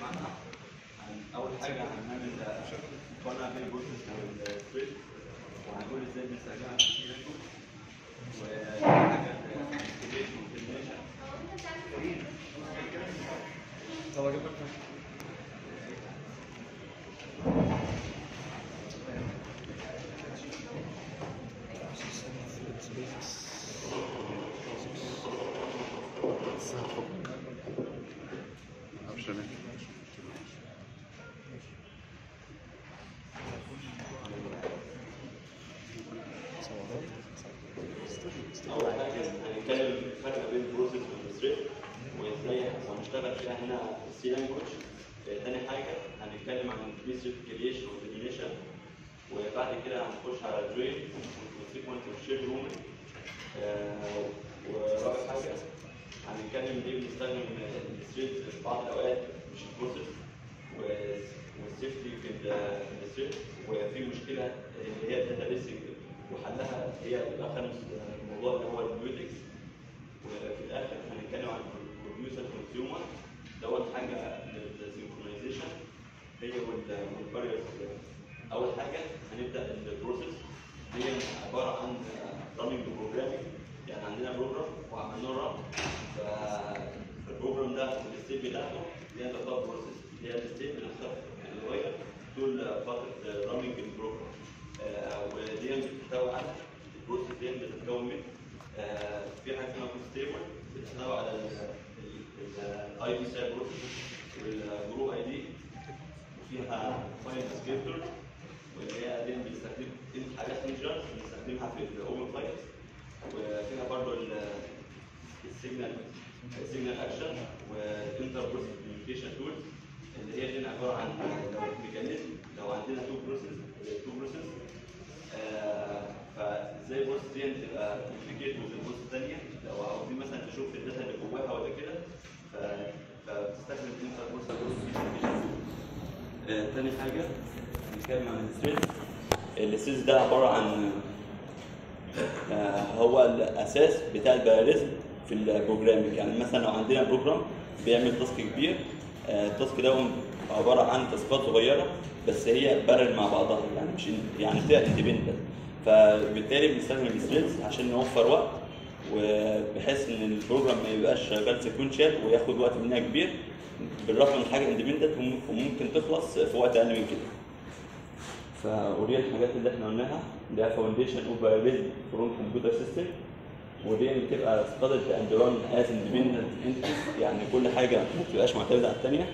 عنها عن- اول حاجه هنعمل مقارنه بين البروسيس والثريد وهنقول ازاي بنستخدمها في السيلانكو وتاني حاجه الاكتيفيشن والترمينيشن اول حاجه هنتكلم الفرق بين البروسيس والثريد وازاي هنشتغل فيها هنا في السي لانجوج تاني حاجه هنتكلم عن البيس كريشن والديليشن وبعد كده هنخش على الدرين والسيكونس والشير روم ورابع حاجه هنتكلم ليه بنستخدم الثريد في بعض الاوقات مش البروسيس والسيفتي في ال- في الثريد وفي مشكله اللي هي الداتا بيسنج وحلها هي اخر الموضوع اللي هو البيوتكس وفي الاخر هنتكلم عن البروديوسر كونسيومر دوت حاجه للسينكرونايزيشن هي والباريرز اول حاجه هنبدا البروسيس هي عباره عن راننج بروجرامينج يعني عندنا بروجرام وعملنا له ران فالبروجرام ده والستيب بتاعته دي تعتبر بروسيس اللي هي الستيب نفسها الصغير طول فتره راننج البروجرام آه، ودي بتحتوي على البروسيس دي بتتكون من آه، في حاجه اسمها ستيبل بتحتوي على الاي بي سايب بروسيس والجروب اي دي وفيها فايل ديسكريبتور واللي هي دي بنستخدم دي حاجات فيتشرز بنستخدمها في الاوبن فايلز وفيها برضه السيجنال السيجنال اكشن والانتر بروسيس كوميونيكيشن تولز اللي هي دي عباره عن ميكانيزم لو عندنا تو بروسيس تو بروسيس فازاي البروسيس دي تبقى كوميونيكيت وذ البروسيس الثانيه لو عاوزين مثلا تشوف الداتا اللي جواها ولا كده ف- فبتستخدم الانتر بروسيس كوميونيكيشن تاني حاجه نتكلم عن الثريد الثريد ده عباره عن آه، هو الاساس بتاع الباراليزم في البروجرامينج يعني مثلا لو عندنا بروجرام بيعمل تاسك كبير آه، التاسك ده عباره عن تاسكات صغيره بس هي بارل مع بعضها يعني مش يعني فيها اندبندنت فبالتالي بنستخدم الثريدز عشان نوفر وقت وبحيث ان البروجرام ما يبقاش شغال سيكونشال وياخد وقت منها كبير بالرغم من حاجه اندبندنت وممكن تخلص في وقت اقل من كده فودي الحاجات اللي احنا قلناها اللي هي فاونديشن اوف باراليزم فروم كمبيوتر سيستم ودي بتبقى ستادد اند ران از اندبندنت انتيتيز يعني كل حاجه ما بتبقاش معتمده على الثانيه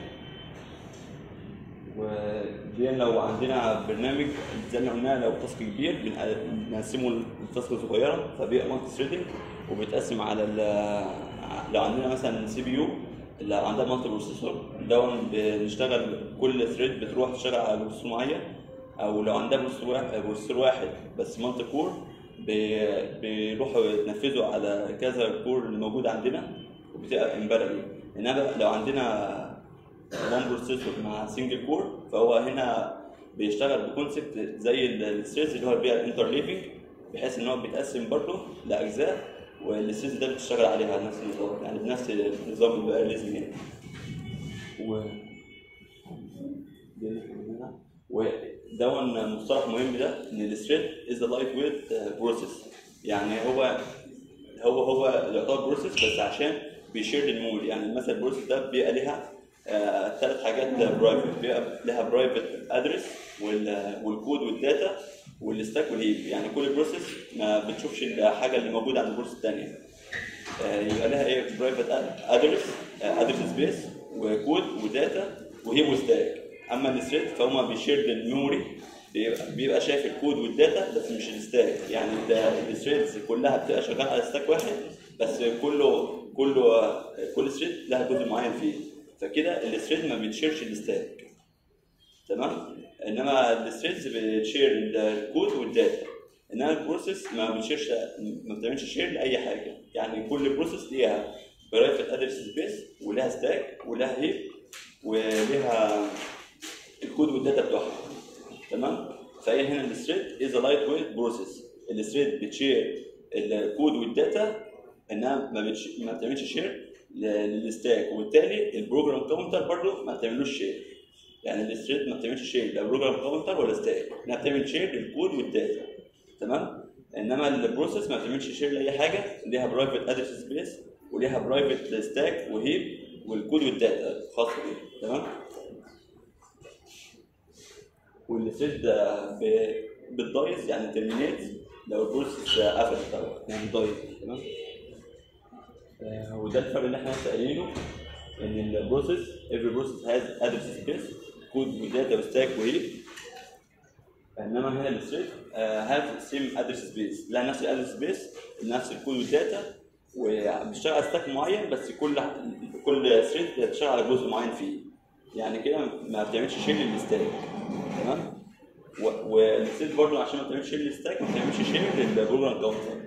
ودي لو عندنا برنامج زي ما قلنا لو تاسك كبير بن- بنقسمه لتاسك صغيره فبيبقى مالتي ثريدنج وبيتقسم على ال- لو عندنا مثلا سي بي يو اللي عندها مالتي بروسيسور ده بنشتغل كل ثريد بتروح تشتغل على بروسيسور معين او لو عندها بروسيسور واحد بروسيسور واحد بس مالتي كور بي- بيروحوا ينفذوا على كذا كور اللي موجود عندنا وبتبقى امبارل انما لو عندنا وان بروسيسور مع سنجل كور فهو هنا بيشتغل بكونسبت زي الستريس اللي هو بيها الانترليفنج بحيث ان هو بيتقسم برضه لاجزاء والستريس ده بتشتغل عليها نفس النظام يعني بنفس النظام اللي بقى لازم يعني و ودون مصطلح مهم ده ان الثريد از لايت ويت بروسيس يعني هو هو هو يعتبر بروسيس بس عشان بيشير المول يعني مثلا البروسيس ده بيبقى ليها آه ثلاث حاجات برايفت بيبقى لها برايفت ادرس والكود والداتا والستاك والهيب يعني كل بروسيس ما بتشوفش الحاجه اللي موجوده عند البروسيس الثانيه آه يبقى لها ايه برايفت ادرس ادرس سبيس وكود وداتا وهيب وستاك اما الثريد فهم بيشير الميموري بيبقى, بيبقى شايف الكود والداتا بس مش الستاك يعني الثريدز كلها بتبقى شغاله على ستاك واحد بس كله كله كل ثريد لها جزء معين فيه فكده الثريد ما بتشيرش الستاك تمام انما الثريدز بتشير الكود والداتا انما البروسيس ما بتشيرش ما بتعملش شير لاي حاجه يعني كل بروسيس ليها برايفت ادرس سبيس ولها ستاك ولها هيب ولها الكود والداتا بتوعها تمام فهي هنا الثريد از لايت ويت بروسيس الثريد بتشير الكود والداتا انها ما بتش... ما بتعملش شير للستاك وبالتالي البروجرام كاونتر برضو ما بتعملوش شير يعني الثريد ما بتعملش شير لا بروجرام كاونتر ولا ستاك انها بتعمل شير للكود والداتا تمام انما البروسيس ما بتعملش شير لاي حاجه ليها برايفت ادرس سبيس وليها برايفت ستاك وهيب والكود والداتا الخاصه بيها تمام والثريد بتضايز يعني ترمينيت لو البروسيس قفلت او يعني ضايز تمام آه، وده الفرق اللي احنا لسه قايلينه ان البروسيس every process has address space كود وداتا وستاك وهيب انما هنا الثريد هاف سيم ادرس سبيس لها نفس الادرس سبيس نفس الكود والداتا وبتشتغل على ستاك معين بس كل كل ثريد بتشتغل على جزء معين فيه يعني كده ما بتعملش شير للستاك تمام والثريد برضه عشان ما بتعملش شير للستاك ما بتعملش شير للبروجرام كاونتر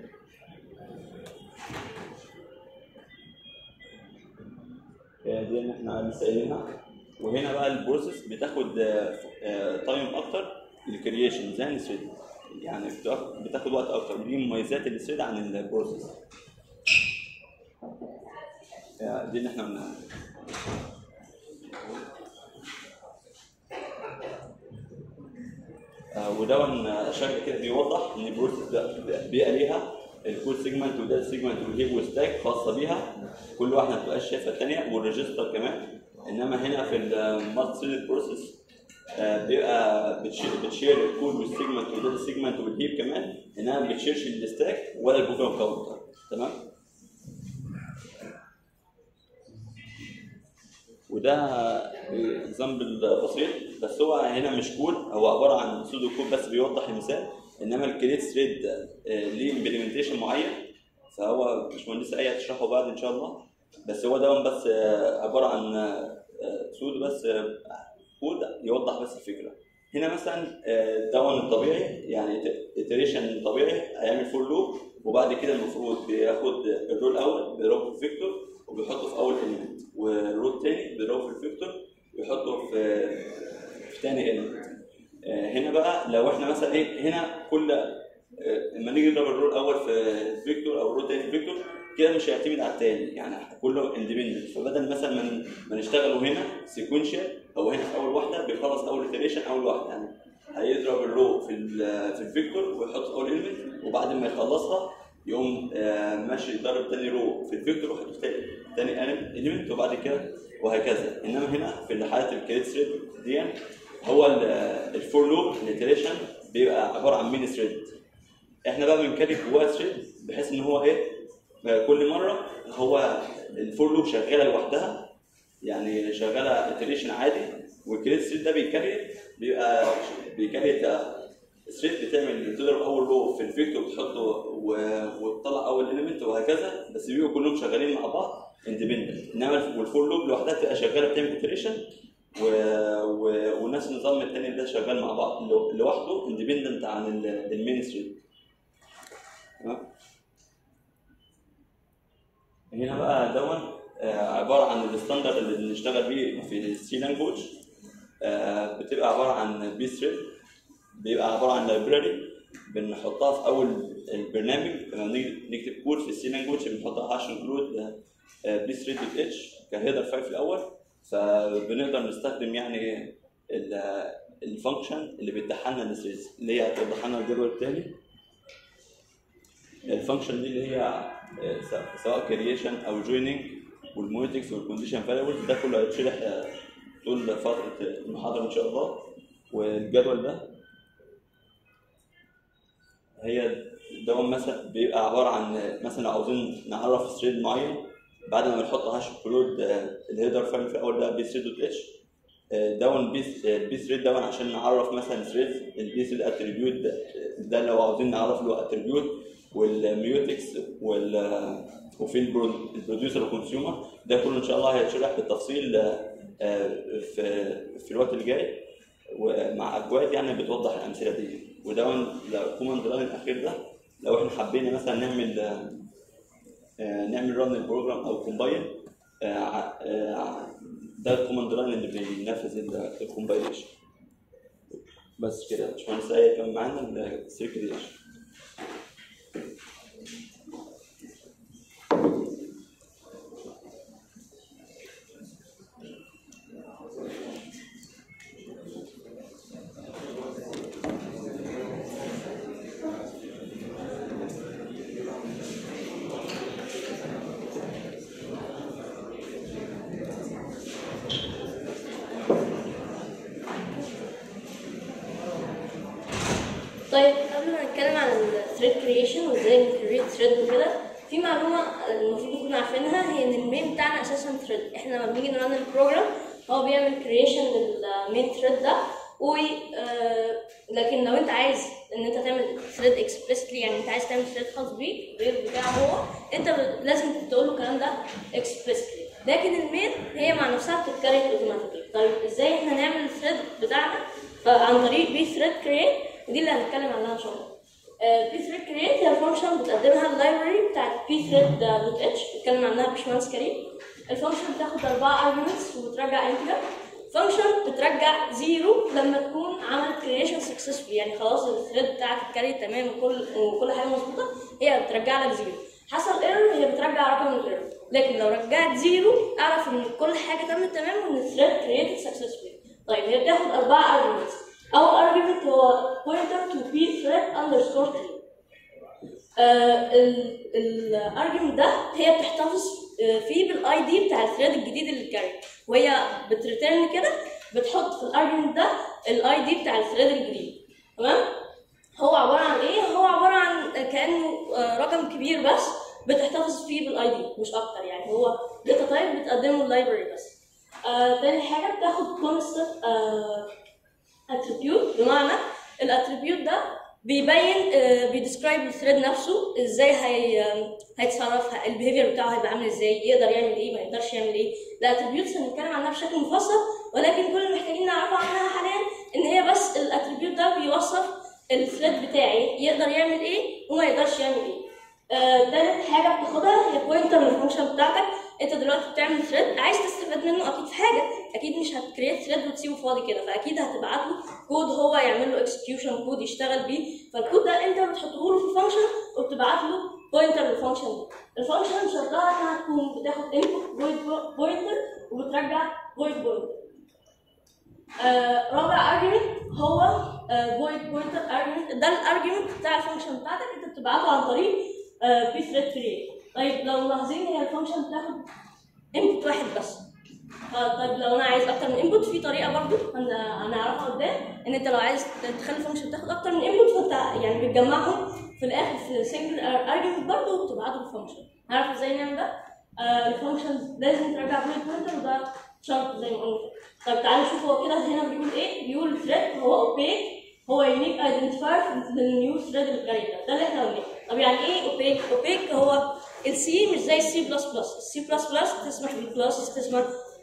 دي اللي احنا لسه قايلينها وهنا بقى البروسيس بتاخد تايم اكتر للكرييشن زي الثريد يعني بتاخد- بتاخد وقت اكتر ودي مميزات الثريد عن البروسيس يعني دي اللي احنا قلناها آه، ودون شكل كده بيوضح ان البروسيس ده بيبقى ليها الكود سيجمنت وده سيجمنت والهيب وستاك خاصه بيها كل واحده ما بتبقاش شايفه الثانيه والريجستر كمان انما هنا في المالتي ثريد بروسيس آه، بيبقى بتشير, بتشير الكود والسيجمنت والداتا سيجمنت والهيب كمان انها ما بتشيرش الستاك ولا البروجرام كاونتر تمام وده اكزامبل بسيط بس هو هنا مش كود هو عباره عن سودو كود بس بيوضح المثال انما الكريت ثريد ليه امبلمنتيشن معين فهو باشمهندس ايه هتشرحه بعد ان شاء الله بس هو ده بس آه، عباره عن سودو بس آه، كود يوضح بس الفكره هنا مثلا آه، دون الطبيعي يعني iteration طبيعي هيعمل فور لوب وبعد كده المفروض بياخد الرول الاول بيضربه في فيكتور وبيحطه في اول اليمنت والرول تاني بيضربه في الفيكتور ويحطه في في تاني اليمنت هنا بقى لو احنا مثلا ايه هنا كل آه، لما نيجي نضرب الرول الاول في فيكتور او الرول تاني في فيكتور كده مش هيعتمد على التاني يعني كله اندبندنت فبدل مثلا ما ما نشتغله هنا سيكونشال او هنا في اول واحده بيخلص اول iteration اول واحده يعني هيضرب الرو في ال- في الفيكتور ويحط في اول element وبعد ما يخلصها يقوم آه، ماشي يضرب تاني رو في الفيكتور ويحط في تاني تاني element وبعد كده وهكذا انما هنا في حاله الكريت ثريد دي هو الفور لوب الاتريشن بيبقى عباره عن ميني ثريد احنا بقى بنكرر جواه ثريد بحيث ان هو ايه بقى كل مره هو الفور لوب شغاله لوحدها يعني شغاله اتريشن عادي والكريت ثريد ده بيكرر بيبقى بيكرر ثريد بتعمل تضرب اول رو في الفيكتور وتحطه و- وتطلع اول اليمنت وهكذا بس بيبقوا كلهم شغالين مع بعض اندبندنت انما والفور لوب لوحدها تبقى شغاله بتعمل اتريشن و... و... ونفس النظام التاني ده شغال مع بعض لو- لوحده اندبندنت عن المين ثريد تمام هنا بقى دون آه، عباره عن الستاندرد اللي بنشتغل بيه في السي لانجوج بتبقى عباره عن بي ثريد بيبقى عباره عن لايبراري بنحطها في اول البرنامج لما نيجي نكتب كود في السي لانجوج بنحطها هاش انكلود بي ثريد دوت اتش كهيدر فايل في الاول فبنقدر نستخدم يعني الفانكشن اللي بتدخل لنا الثريدز اللي هي هتوضح لنا الجدول التاني الفانكشن دي اللي هي آه، س- سواء كرييشن او جويننج والمونيتكس والكونديشن فاريبلز ده كله هيتشرح آه، طول فتره المحاضره ان شاء الله والجدول ده هي دوم مثلا بيبقى عباره عن مثلا لو عاوزين نعرف ثريد معين بعد ما بنحط هاش كلود الهيدر فايل في الاول ده بي ثريد دوت اتش داون بي البي ثريد داون عشان نعرف مثلا ثريد البي ثريد اتريبيوت ده لو عاوزين نعرف له اتريبيوت والميوتكس وال وفي البرو- البروديوسر والكونسيومر ده كله ان شاء الله هيتشرح بالتفصيل آه، في في الوقت اللي جاي ومع اكواد يعني بتوضح الامثله دي ودون الكوماند لاين الاخير ده لو احنا حبينا مثلا نعمل آه، آه، نعمل رن البروجرام او كومبايل ده الكوماند لاين اللي بينفذ الكومبايليشن بس كده باشمهندس ايه كان معانا السيركيليشن ثريد كريشن وازاي نكريت ثريد وكده في معلومه المفروض نكون عارفينها هي ان المين بتاعنا اساسا ثريد احنا لما بنيجي نرن البروجرام هو بيعمل كريشن للمين ثريد ده و آه، لكن لو انت عايز ان انت تعمل ثريد اكسبلسيتلي يعني انت عايز تعمل ثريد خاص بيك غير بتاعه هو انت ب- لازم تقول له الكلام ده اكسبلسيتلي لكن المين هي مع نفسها بتتكريت اوتوماتيكلي طيب ازاي احنا نعمل الثريد بتاعنا فعن طريق بي ثريد كريت ودي اللي هنتكلم عنها ان شاء الله بي ثريد كريت هي فانكشن بتقدمها اللايبرري بتاعت بي ثريد دوت اتش بيتكلم عنها باشمهندس كريم الفانكشن بتاخد اربعه ارجيومنتس وبترجع انتجر فانكشن بترجع زيرو لما تكون عملت كريشن سكسسفول يعني خلاص الثريد بتاعك اتكريت تمام وكل وكل حاجه مظبوطه هي بترجع لك زيرو حصل ايرور هي بترجع رقم الايرور لكن لو رجعت زيرو اعرف ان كل حاجه تمت تمام وان الثريد كريتد سكسسفول طيب هي بتاخد اربعه ارجيومنتس اول ارجيومنت هو pointer to p thread underscore 3 الارجيومنت ده هي بتحتفظ آه، فيه بالاي دي بتاع الثريد الجديد اللي اتكرر وهي بتريتيرن كده بتحط في الارجيومنت ده الاي دي بتاع الثريد الجديد تمام هو عباره عن ايه هو عباره عن كانه آه، رقم كبير بس بتحتفظ فيه بالاي دي مش اكتر يعني هو داتا تايب بتقدمه اللايبرري بس آه تاني حاجه بتاخد كونستنت اتريبيوت بمعنى الاتريبيوت ده بيبين آه، بيديسكرايب الثريد نفسه ازاي هي هيتصرف البيهيفير بتاعه هيبقى عامل ازاي يقدر يعمل ايه ما يقدرش يعمل ايه الاتريبيوتس هنتكلم عنها بشكل مفصل ولكن كل اللي محتاجين نعرفه عنها حاليا ان هي بس الاتريبيوت ده بيوصف الثريد بتاعي يقدر يعمل ايه وما يقدرش يعمل ايه آه، تالت حاجه بتاخدها هي بوينتر للفانكشن بتاعتك انت دلوقتي بتعمل ثريد عايز تستفاد منه اكيد في حاجه اكيد مش هتكريت ثريد وتسيبه فاضي كده فاكيد هتبعت له كود هو يعمل له اكسكيوشن كود يشتغل بيه فالكود ده انت بتحطه له في الفانكشن وبتبعت له بوينتر للفانكشن ده الفانكشن شرطها انها تكون بتاخد انبوت void بوينتر وبترجع void بوينتر آه، رابع ارجيومنت هو void بوينتر ارجيومنت ده الارجيومنت بتاع الفانكشن بتاعتك انت بتبعته عن طريق بي ثريد كريت طيب لو ملاحظين هي الفانكشن بتاخد انبوت واحد بس آه، طيب لو انا عايز اكتر من انبوت في طريقه برضو هن- هنعرفها قدام ان انت لو عايز تخلي الفانكشن تاخد اكتر من انبوت فانت يعني بتجمعهم في الاخر في سنجل ارجيومنت برضو وبتبعته للفانكشن هنعرف ازاي نعمل ده آه الفانكشن لازم ترجع بوينت بوينتر وده شرط زي ما قلنا طيب تعالوا نشوف هو كده هنا بيقول ايه بيقول ثريد هو اوبيك هو يونيك ايدنتيفاير للنيو ثريد الجديد ده ده اللي احنا قلناه طب يعني ايه اوبيك اوبيك هو السي مش زي السي بلس بلس السي بلس بلس تسمح بالكلاسز تسمح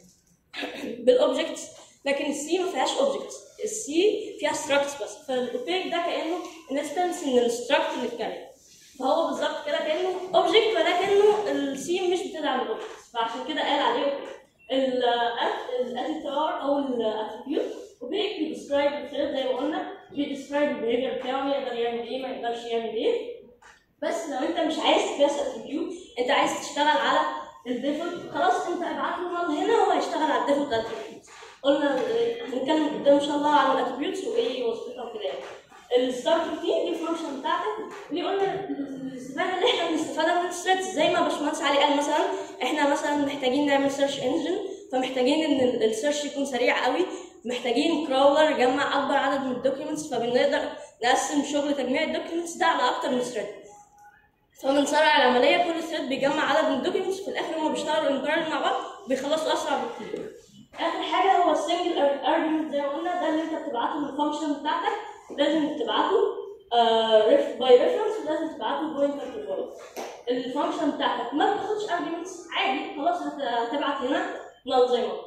بالاوبجكتس لكن السي ما فيهاش اوبجكتس السي فيها ستراكتس بس فالاوبيك ده كانه انستنس من الستراكت اللي اتكلم فهو بالظبط كده كانه اوبجكت ولكنه السي مش بتدعم الاوبجكتس فعشان كده قال عليه الاديتور او الاتريبيوت اوبيك بيديسكرايب الثريد زي ما قلنا بيديسكرايب البيهيفير بتاعه يقدر يعمل ايه ما يقدرش يعمل ايه بس لو انت مش عايز تكلاس اتريبيوت انت عايز تشتغل على الديفولت خلاص انت ابعت له نال هنا هو هيشتغل على الديفولت اتريبيوت قلنا اه، هنتكلم قدام ان شاء الله عن الاتريبيوتس وايه وظيفتها وكده يعني الستارت روتين دي الفانكشن بتاعتك اللي قلنا الاستفاده اللي احنا بنستفادها من الثريدز زي ما باشمهندس علي قال مثلا احنا مثلا محتاجين نعمل سيرش انجن فمحتاجين ان ال- السيرش يكون سريع قوي محتاجين كراولر يجمع اكبر عدد من الدوكيومنتس فبنقدر نقسم شغل تجميع الدوكيومنتس ده على اكتر من ثريد فبنسرع العمليه كل ثريد بيجمع عدد من الدوكيومنتس في الاخر هما بيشتغلوا ان مع بعض بيخلصوا اسرع بكتير اخر حاجه هو السنجل ارجيومنت زي ما قلنا ده اللي انت بتبعته للفانكشن بتاعتك لازم تبعته ريف باي ريفرنس ولازم تبعته بوينتر تو بوينت الفانكشن بتاعتك ما بتاخدش ارجيومنتس عادي خلاص هت- هتبعت هنا نال زي ما قلنا.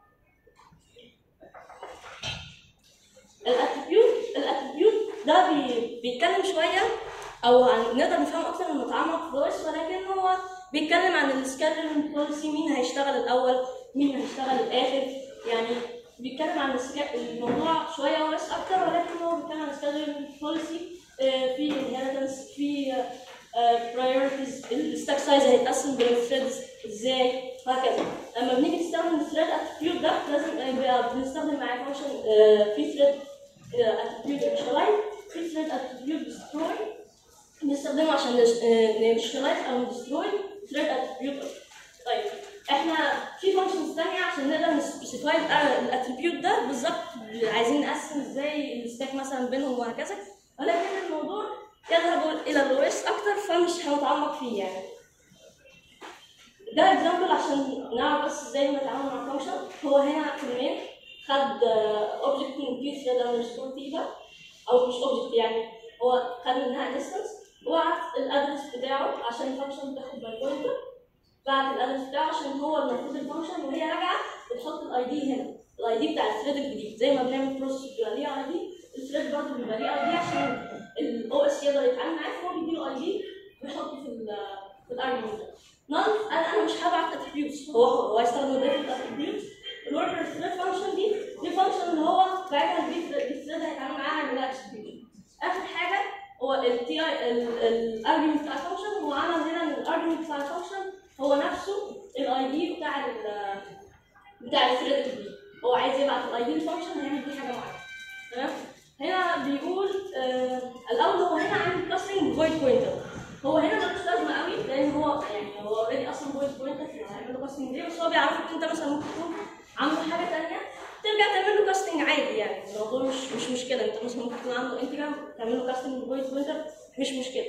الاتريبيوت الاتريبيوت ده بي... بيتكلم شويه او عن... نقدر نفهمه اكتر لما نتعمق في فويس ولكن هو بيتكلم عن السكادولينج بوليسي مين هيشتغل الاول مين هيشتغل الاخر يعني بيتكلم عن السكا... الموضوع شويه واسع اكتر ولكن هو بيتكلم عن السكادولينج بوليسي في inheritance في برايورتيز الستاك سايز هيتقسم بين الثريدز ازاي وهكذا لما بنيجي نستخدم الثريد اتريبيوت ده لازم يبقى بنستخدم معاه فانكشن في ثريد اتريبيوت initialize في ثريد اتريبيوت destroy بنستخدمه عشان نشتغلايز او ندستروي ثريد اتريبيوت طيب احنا في فانكشنز ثانيه عشان نقدر نسبيسيفاي الاتريبيوت ده بالظبط عايزين نقسم ازاي الستاك مثلا بينهم وهكذا ولكن الموضوع يذهب الى الاو اس اكتر فمش هنتعمق فيه يعني ده اكزامبل عشان نعرف بس ازاي نتعامل مع فانكشن هو هنا في المين خد اوبجكت من بي ثريد اندرسكور تيتا او مش اوبجكت يعني هو خد منها انستنس وبعت الادرس بتاعه عشان الفانكشن تاخد باي بوينتر بعت الادرس بتاعه عشان هو المفروض الفانكشن وهي راجعه بتحط الاي دي هنا الاي دي بتاع الثريد الجديد زي ما بنعمل بروسيس بيبقى ليه اي دي الثريد برضه بيبقى ليه اي دي عشان الاو اس يقدر يتعامل معاه فهو بيديله اي دي ويحطه في ال في الارجيومنت نون انا انا مش هبعت اتريبيوتس هو هو هيستخدم ديفرنت اتريبيوتس الوركر ثريد فانكشن دي دي فانكشن اللي هو بعدها البي ثريد هيتعامل معاها يعمل لها اكسكيوشن اخر حاجه هو التي اي الارجيومنت بتاع الفانكشن هو عمل هنا ان الارجيومنت بتاع الفانكشن هو نفسه الاي دي بتاع ال بتاع الثريد الجديد هو عايز يبعت الاي دي للفانكشن هيعمل بيه حاجه معينه تمام هنا بيقول آه الاول هو هنا عامل كاستنج فويد بوينتر هو هنا ملوش لازمه قوي لان هو يعني هو اوريدي اصلا فويد بوينتر فهيعمل له كاستنج ليه بس هو بيعرفك انت مثلا ممكن تكون عامل حاجه ثانيه ترجع تعمل له كاستنج عادي يعني الموضوع مش مش مشكله انت مثلا ممكن تكون عنده انتجر تعمل له كاستنج فويد بوينتر مش مشكله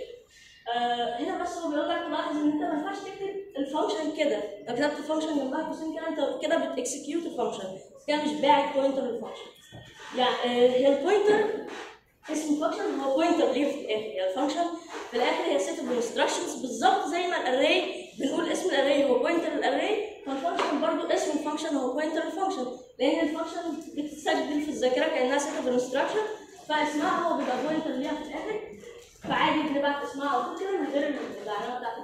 آه هنا بس هو بيقول لك لاحظ ان انت ما ينفعش تكتب الفانكشن كده لو كتبت الفانكشن جنبها قوسين كده انت كده بتكسكيوت الفانكشن كده مش باعت بوينتر للفانكشن يعني آه هي البوينتر اسم الفانكشن هو بوينتر ليه في الاخر يعني الفانكشن في الاخر هي سيت اوف انستراكشنز بالظبط زي ما الاري بنقول اسم الاري هو بوينتر للاري فالفانكشن برضو اسم الفانكشن هو بوينتر للفانكشن لان الفانكشن بتتسجل في الذاكره كانها سيت اوف انستراكشن فاسمها هو بيبقى بوينتر ليها في الاخر فعادي بنبعت اسمها على طول كده من غير العلامه بتاعت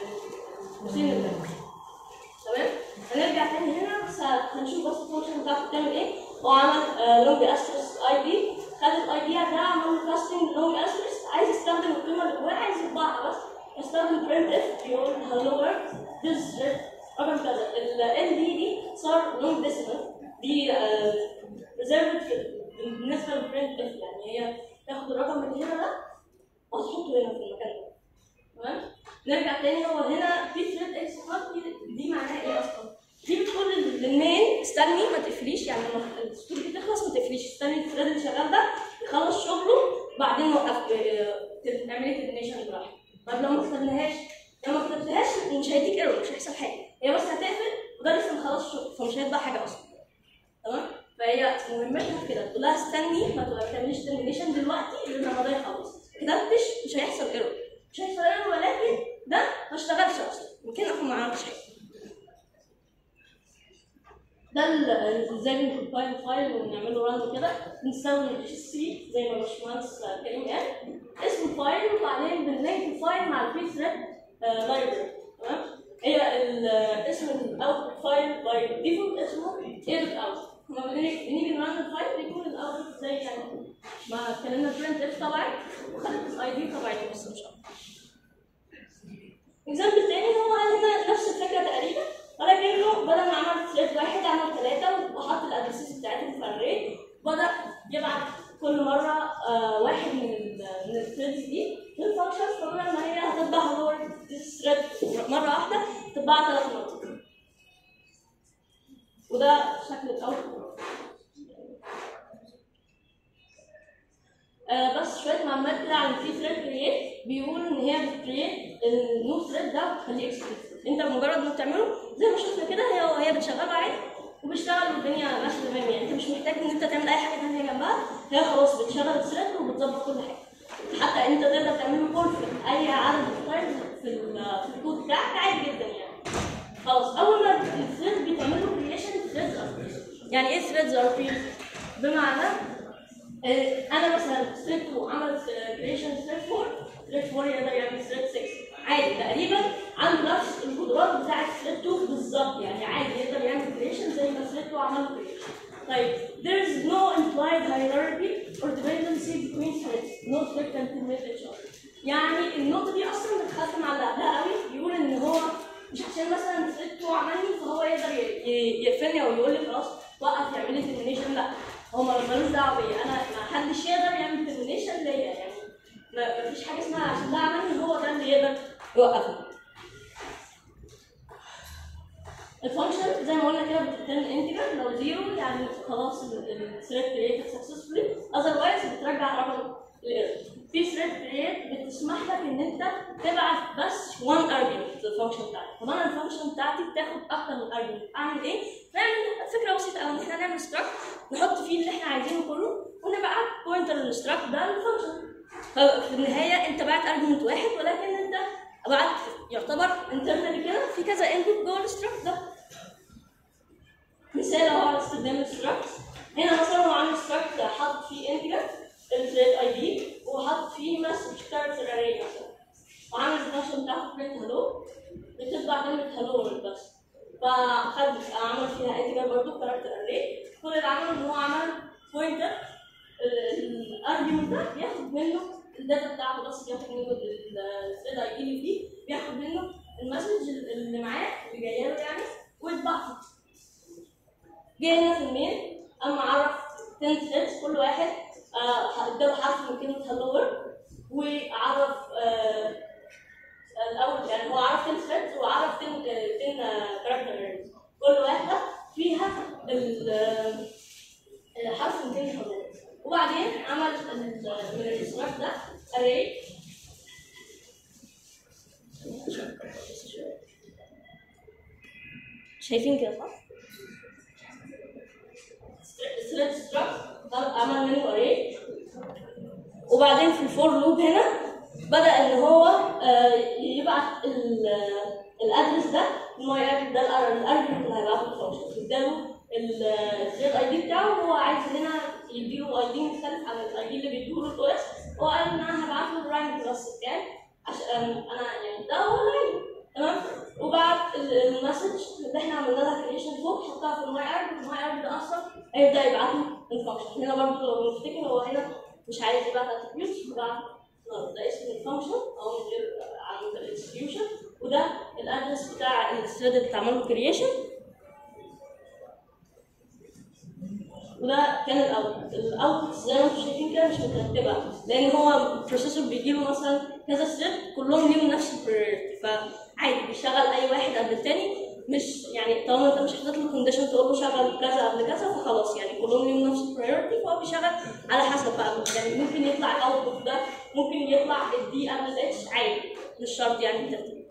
القوسين اللي تمام هنرجع تاني هنا بس هنشوف بس الفانكشن بتاعته بتعمل ايه هو عمل لونج استرس اي دي خد الاي دي ده عمل له كاستنج لونج استرس عايز يستخدم القيمه اللي جواها عايز يطبعها بس يستخدم برنت اف يقول هلو وورد ذس رقم كذا ال دي دي صار لونج ديسيمال دي ريزيرفد بالنسبه للبرنت اف يعني هي تاخد الرقم اللي هنا ده وهتحطه هنا في المكان ده تمام نرجع تاني هو هنا في ثريد اكس دي, دي معناها ايه اصلا؟ دي بتقول للمين استني ما تقفليش يعني لما السطور دي تخلص ما تقفليش استني الثريد اللي شغال ده يخلص شغله بعدين وقف تعملي ترمينيشن براحتك طب لو ما كتبناهاش لو ما كتبتهاش مش هيديك ايرور مش هيحصل حاجه هي بس هتقفل وده لسه ما خلصش شغل فمش هيطبع حاجه اصلا تمام فهي مهمتها في كده تقول لها استني ما تعمليش ترمينيشن دلوقتي لان ما ده يخلص كتبتش مش هيحصل ايرور مش هيحصل ايرور ولكن ده ما اشتغلش اصلا يمكن اكون ما عملتش حاجه ده ازاي بنكمبايل فايل ونعمل له ران وكده بنستخدم اتش سي زي ما الباشمهندس كريم قال اسم الفايل وبعدين بنلينك الفايل مع البي ثريد لايبرري تمام هي اسم الاوت فايل باي ديفولت اسمه ايرت اوت لما بنيجي نرن الفايل بيكون الاوت زي يعني ما اتكلمنا برنت اف طبعا وخدت الاي دي طبيعي بس مش اكتر اكزامبل تاني هو هنا نفس الفكره تقريبا ولكنه بدل ما عمل ثريد واحد عمل ثلاثه وحط الادرسز بتاعتهم في اري بدا يبعت كل مره آه واحد من ال من الثريدز دي للفانكشن فبدل ما هي هتطبع هو ثريد مره واحده تطبعها ثلاث مرات وده شكل الاوتبوت آه بس شويه معلومات كده عن الفي ثريد كرييت بيقول ان هي بتكريت النو ثريد ده بتخليه اكسكلوسيف انت مجرد ما بتعمله زي ما شفنا كده هي هي بتشغله عادي وبيشتغل والدنيا ماشيه تمام يعني انت مش محتاج ان انت تعمل اي حاجه ثانيه جنبها هي خلاص بتشغل الثريد وبتظبط كل حاجه حتى انت تقدر تعمل له كول في اي عدد تايمز في في الكود بتاعك عادي جدا يعني خلاص اول ما الثريد بيتعمل له كريشن ثريدز ار يعني ايه ثريدز ار بمعنى انا مثلا ثريد 2 عمل كريشن ثريد 4 ثريد 4 يقدر يعمل ثريد 6 عادي تقريبا عنده نفس القدرات بتاعت ثريد 2 بالظبط يعني عادي يقدر يعمل كريشن زي ما ثريد 2 عمل كريشن طيب there is no implied hierarchy or dependency between threads no thread can terminate each other يعني النقطة دي أصلا بتختم على اللي قبلها قوي بيقول إن هو مش عشان مثلا ثريد 2 عملني فهو يقدر يقفلني أو يقول لي خلاص وقف يعمل لي termination لا هو ملوش دعوه بيا انا ما حدش يقدر يعمل ترمينيشن ليا يعني ما فيش حاجه اسمها عشان ده عملني هو ده اللي يقدر يوقفني الفانكشن زي ما قلنا كده بتترن انتجر لو زيرو يعني خلاص الثريد كريتد سكسسفولي اذروايز بترجع رقم الايرور في ثريد كريت بتسمح لك ان انت تبعت بس وان ارجيومنت للفانكشن بتاعتك طب انا الفانكشن بتاعتي بتاخد اكتر من ارجيومنت اعمل ايه؟ نعمل فكره بسيطه قوي ان احنا نعمل ستراكت نحط فيه اللي احنا عايزينه كله ونبعت بوينتر للستراكت ده للفانكشن ففي النهايه انت بعت ارجيومنت واحد ولكن انت بعت يعتبر انترنالي كده في كذا انبوت جوه الستراكت ده مثال اهو على استخدام الستراكت هنا مثلا هو عامل ستراكت حاطط فيه انتجر الثريد اي دي وحاطط فيه مسج كاركتر اري مثلا وعامل الفانكشن بتاعته برنت هلو بتطبع كلمه هلو بس فخد عمل فيها انتجر برضه كاركتر اري كل اللي عمله ان هو عمل بوينتر الارجيومنت ده بياخد منه الداتا بتاعته بس بياخد منه الثريد اي دي اللي فيه بياخد منه المسج اللي معاه اللي جايه له يعني ويطبعها جه هنا في المين اما عرف 10 ثريدز كل واحد آه، اداله حرف من كلمه هلو وورد وعرف آه، الاول يعني هو عرف 10 ثريدز وعرف 10 10 كاركتر كل واحده فيها ال- آه، حرف من كلمه هلو وبعدين عمل ال- من الستراك ده اري شايفين كده صح؟ ثريد ستراك عمل منه اري وبعدين في الفور لوب هنا بدا ان هو آه، يبعت الادرس ده الماي ادرس ده الارجيومنت اللي هيبعته الفانكشن اداله الثريد اي دي بتاعه وهو عايز هنا يديله اي دي مختلف عن الاي دي اللي بيديله الاو اس هو قال ان انا هبعت له الرانك بس بتاعي عشان انا يعني ده هو الرانك تمام وبعد ال- المسج اللي احنا عملنا لها كريشن فوق حطها في الماي ارج الماي ارج ده اصلا هيبدا يبعت له الفانكشن هنا برضه لو نفتكر هو هنا مش عايز يبعت اتريبيوت يبعت ده اسم الفانكشن او من غير عن الاكسكيوشن وده الادرس بتاع الثريد اللي اتعمل له كريشن وده كان الاوت الاوت زي ما انتم شايفين كده مش مترتبه لان هو البروسيسور بيجي له مثلا كذا ثريد كلهم ليهم نفس البريورتي فعادي بيشغل اي واحد قبل التاني مش يعني طالما انت مش حاطط له كونديشن تقول له شغل كذا قبل كذا فخلاص يعني كلهم ليهم نفس البريورتي فهو بيشغل على حسب بقى يعني ممكن يطلع الاوتبوت ده ممكن يطلع الدي قبل الاتش عادي مش شرط يعني الترتيب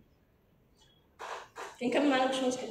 نكمل معانا مش مشكله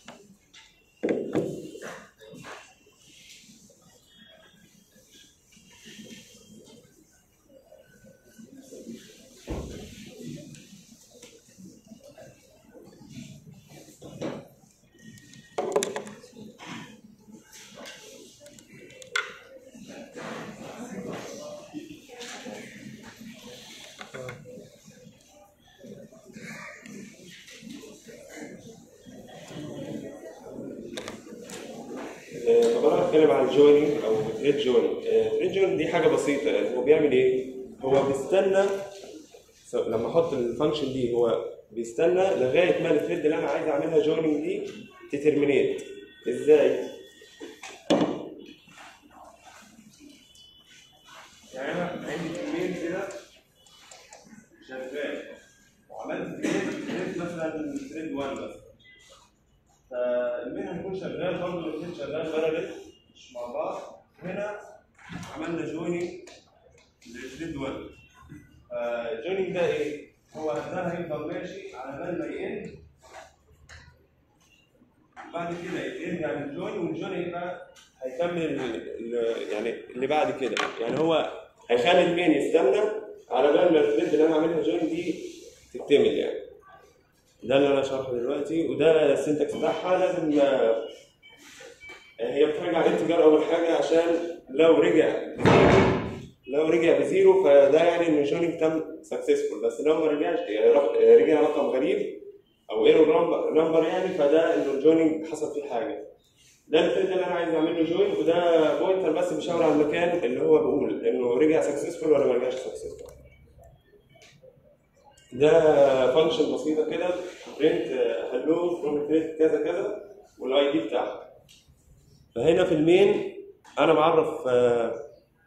آه، طب انا هتكلم عن الجويننج او ثريد جويننج ثريد جويننج دي حاجه بسيطه يعني هو بيعمل ايه؟ هو بيستنى س- لما احط الفانكشن دي هو بيستنى لغايه ما الثريد اللي انا عايز اعملها جويننج دي تترمينيت ازاي؟ يعني انا عندي ايميل كده شغال وعملت ثريد ثريد مثلا ثريد 1 مثلا فالمين هيكون شغال برضه الاثنين شغال باراليل مش مع بعض هنا عملنا جويننج للثريد 1 فالجويننج ده ايه؟ هو ده هيفضل ماشي على بال ما يند بعد كده يرجع للجوين والجوين يبقى هيكمل ال- ال- يعني اللي بعد كده يعني هو هيخلي المين يستنى على بال ما الثريد اللي انا عاملها جوين دي تكتمل يعني ده اللي انا شرحه دلوقتي وده السنتكس بتاعها لازم آه، هي بترجع انتجر اول حاجه عشان لو رجع بزيرو لو رجع بزيرو فده يعني ان الجويننج تم سكسسفول بس لو ما رجعش يعني رق- رجع رقم غريب او ايرور نمبر يعني فده انه الجويننج حصل فيه حاجه ده الثريد اللي انا عايز اعمل له جوين وده بوينتر بس بيشاور على المكان اللي هو بيقول انه رجع سكسسفول ولا ما رجعش سكسسفول ده فانكشن بسيطه كده برنت هلو فروم كريت كذا كذا والاي دي بتاعها فهنا في المين انا معرف آه،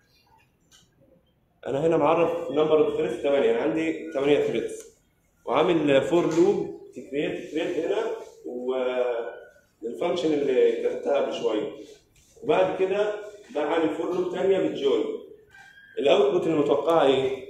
انا هنا معرف نمبر اوف ثريدز 8 يعني عندي 8 ثريدز وعامل فور لوب تكريت ثريد هنا والفانكشن اللي كتبتها قبل شويه وبعد كده بقى عامل فور لوب ثانيه بالجوين الاوتبوت المتوقعه ايه؟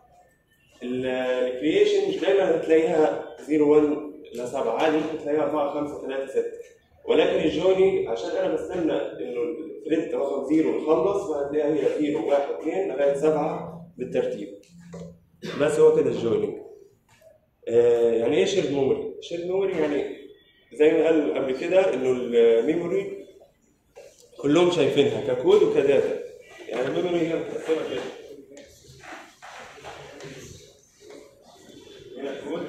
الكرييشن مش دايما هتلاقيها 0 1 ل 7 عادي ممكن تلاقيها 4 5 3 6 ولكن الجوني عشان انا بستنى انه الثريد رقم 0 يخلص فهتلاقيها هي 0 1 2 لغايه 7 بالترتيب بس هو كده الجوني آه يعني ايه شيرد ميموري؟ شيرد ميموري يعني زي ما قال قبل كده انه الميموري كلهم شايفينها ككود وكداتا يعني الميموري هي متقسمه كده هنا كود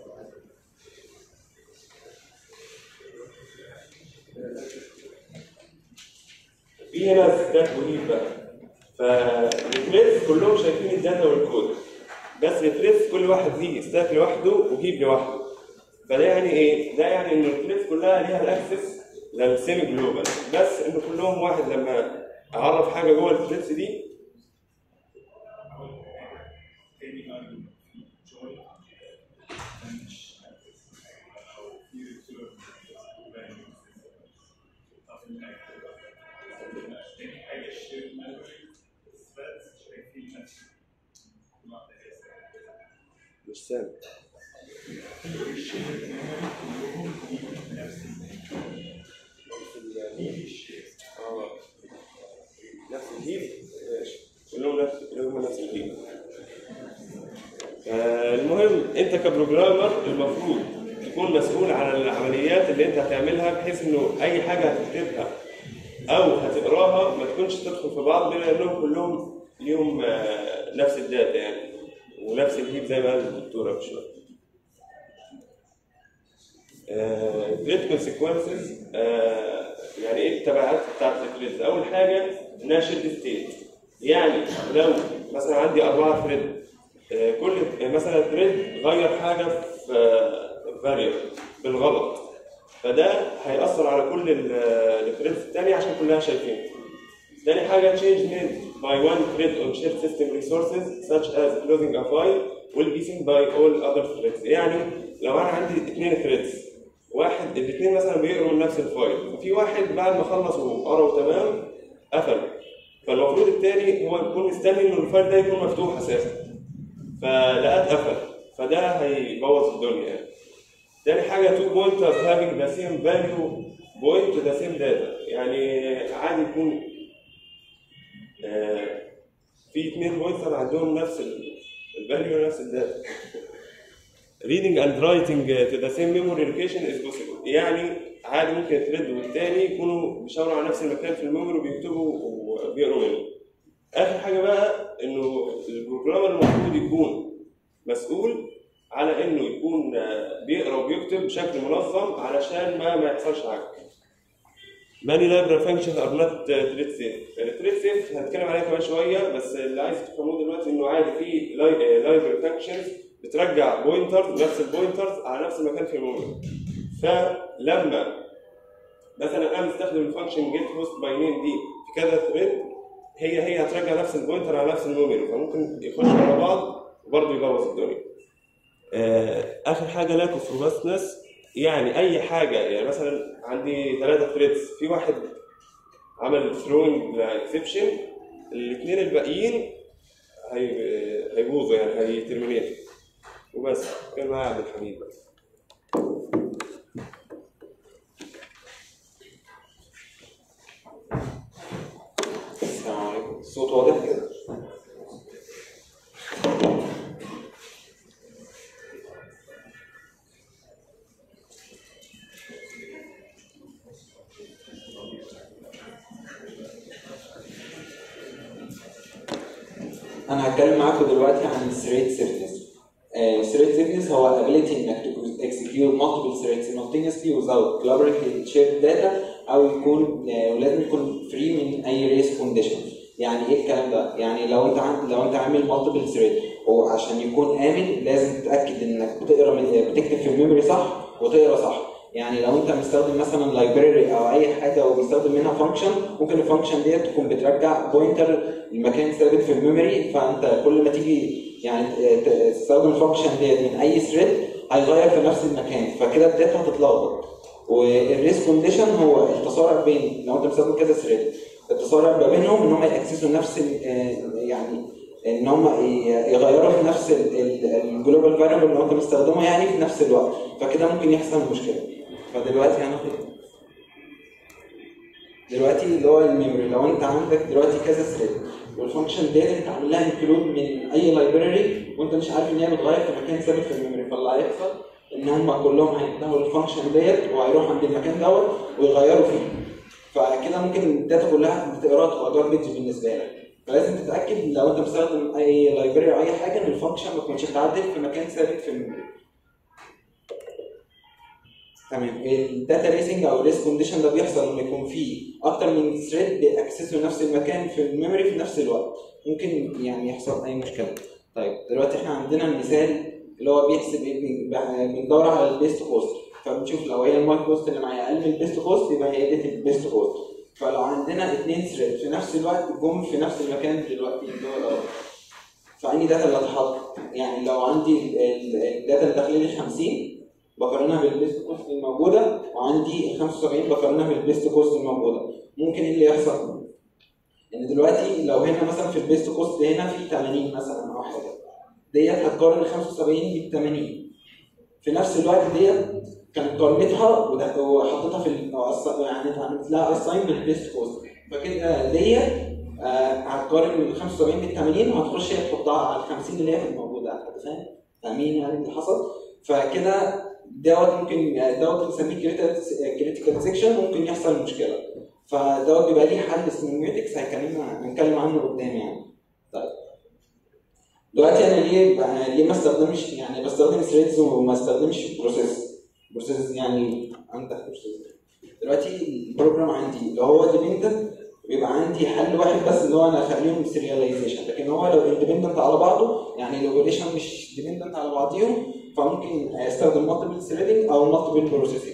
في هنا ستاك وهيب بقى فالثريدز كلهم شايفين الداتا والكود بس الثريدز كل واحد ليه ستاك لوحده وهيب لوحده فده يعني ايه؟ ده يعني ان الثريدز كلها ليها الاكسس للسيمي جلوبال بس ان كلهم واحد لما اعرف حاجه جوه الثريدز دي مش سامع اه نفس الهيب ماشي كلهم نفس كلهم نفس الهيب آه، المهم انت كبروجرامر المفروض تكون مسؤول عن العمليات اللي انت هتعملها بحيث انه اي حاجه هتكتبها او هتقراها ما تكونش تدخل في بعض بما انهم كلهم ليهم آه، نفس الداتا يعني ونفس الهيب زي ما قال الدكتوره من شويه جريت كونسيكونسز يعني ايه التبعات بتاعت الجريد اول حاجه انها شد ستيت يعني لو مثلا عندي اربعه ثريد كل مثلا ثريد غير حاجه في فاريبل بالغلط فده هيأثر على كل الثريدز الثانيه عشان كلها شايفين تاني حاجة change made by one thread on shared system resources such as closing a file will be seen by all other threads يعني لو أنا عندي اثنين threads واحد الاثنين مثلا بيقروا من نفس الفايل ففي واحد بعد ما خلص وقروا تمام قفل فالمفروض التاني هو يكون مستني انه الفايل ده يكون مفتوح اساسا فلقاه اتقفل فده هيبوظ الدنيا يعني تاني حاجة two pointers having the same value point to the same data يعني عادي يكون آه، في اثنين بوينتر عندهم نفس الفاليو ونفس الداتا reading and writing to the same memory location is possible يعني عادي ممكن الثريد والتاني يكونوا بيشاوروا على نفس المكان في الميموري وبيكتبوا وبيقروا منه اخر حاجه بقى انه البروجرامر المفروض يكون مسؤول على انه يكون آه، بيقرا وبيكتب بشكل منظم علشان ما ما يحصلش عك many library functions are not uh, thread safe. الثريد سيف هنتكلم عليها كمان شويه بس اللي عايز تفهموه دلوقتي انه عادي في library functions بترجع بوينترز نفس البوينترز على نفس المكان في الميموري. فلما مثلا انا مستخدم الفانكشن جيت هوست باي نيم دي في كذا ثريد هي هي هترجع نفس البوينتر على نفس الميموري فممكن يخشوا على بعض وبرضه يبوظ الدنيا. آه، اخر حاجه لاك اوف روبستنس يعني اي حاجه يعني مثلا عندي ثلاثه ثريدز في واحد عمل ثروينج اكسبشن الاثنين الباقيين هي هيبوظوا يعني هيترمينيت وبس كان معايا عبد الحميد بس السلام عليكم الصوت واضح كده انا هتكلم معاكم دلوقتي عن الثريد سيفنس الثريد سيفنس هو ability انك to execute multiple threads simultaneously without collaborating shared data او يكون آه، ولازم يكون فري من اي ريس كونديشن يعني ايه الكلام ده؟ يعني لو انت عن... لو انت عامل مالتيبل ثريد وعشان يكون امن لازم تتاكد انك بتقرا من... بتكتب في الميموري صح وتقرا صح يعني لو انت مستخدم مثلا لايبراري او اي حاجه وبيستخدم منها فانكشن ممكن الفانكشن ديت تكون بترجع بوينتر لمكان ثابت في الميموري فانت كل ما تيجي يعني ت- ت- تستخدم الفانكشن ديت من اي ثريد هيغير في نفس المكان فكده الداتا هتتلخبط والريس كونديشن هو التصارع بين لو انت مستخدم كذا ثريد التسارع ما بينهم ان هم ياكسسوا نفس ال- آه، يعني ان هم ي- يغيروا في نفس الجلوبال فاريبل اللي انت مستخدمه يعني في نفس الوقت فكده ممكن يحصل مشكله فدلوقتي هناخد دلوقتي اللي هو الميموري لو انت عندك دلوقتي كذا ثريد والفانكشن ديت انت عامل لها انكلود من اي لايبراري وانت مش عارف ان هي بتغير في مكان ثابت في الميموري فاللي هيحصل ان هم كلهم هينتهوا الفانكشن ديت وهيروحوا عند المكان دوت ويغيروا فيه فكده ممكن الداتا كلها بتقراها تبقى جاربج بالنسبه لك فلازم تتاكد لو انت مستخدم اي لايبراري او اي حاجه ان الفانكشن ما تكونش بتعدل في مكان ثابت في الميموري تمام الداتا ريسنج او الريس كونديشن ده بيحصل لما يكون في اكتر من ثريد بيأكسسوا نفس المكان في الميموري في نفس الوقت ممكن يعني يحصل اي مشكله طيب دلوقتي احنا عندنا المثال اللي هو بيحسب ايه بن- ب- بندور على البيست كوست فبنشوف لو هي الماي كوست اللي معايا اقل من البيست كوست يبقى هي دي البيست كوست فلو عندنا اثنين ثريد في نفس الوقت جم في نفس المكان دلوقتي اللي هو دوت فاني داتا اللي هتحط يعني لو عندي ال- ال- الداتا اللي داخله لي 50 بقارنها بالبيست كوست الموجوده وعندي 75 بقارنها بالبيست كوست الموجوده ممكن ايه اللي يحصل؟ ان دلوقتي لو هنا مثلا في البيست كوست هنا في 80 مثلا او حاجه ديت هتقارن 75 بال 80 في نفس الوقت ديت كانت قارنتها وده- وحطيتها في ال- أو أص- يعني عملت لها اساين بالبيست كوست فكده ديت آه، هتقارن ال 75 بال 80 وهتخش هي تحطها على ال 50 اللي هي كانت موجوده حد فاهم؟ فاهمين يعني اللي حصل؟ فكده دوت ممكن دوت بنسميه كريتيكال سيكشن ممكن يحصل مشكله فدوت بيبقى ليه حل اسمه ميوتكس هنتكلم هنتكلم عنه قدام يعني طيب دلوقتي انا ليه بقى- ليه ما استخدمش يعني بستخدم ثريدز وما استخدمش بروسيس بروسيس يعني عندك بروسيس دلوقتي البروجرام عندي لو هو ديبندنت بيبقى عندي حل واحد بس اللي هو انا اخليهم سيرياليزيشن لكن هو لو اندبندنت على بعضه يعني الاوبريشن مش ديبندنت على بعضيهم فممكن استخدم مالتيبل ثريدنج او مالتيبل بروسيسنج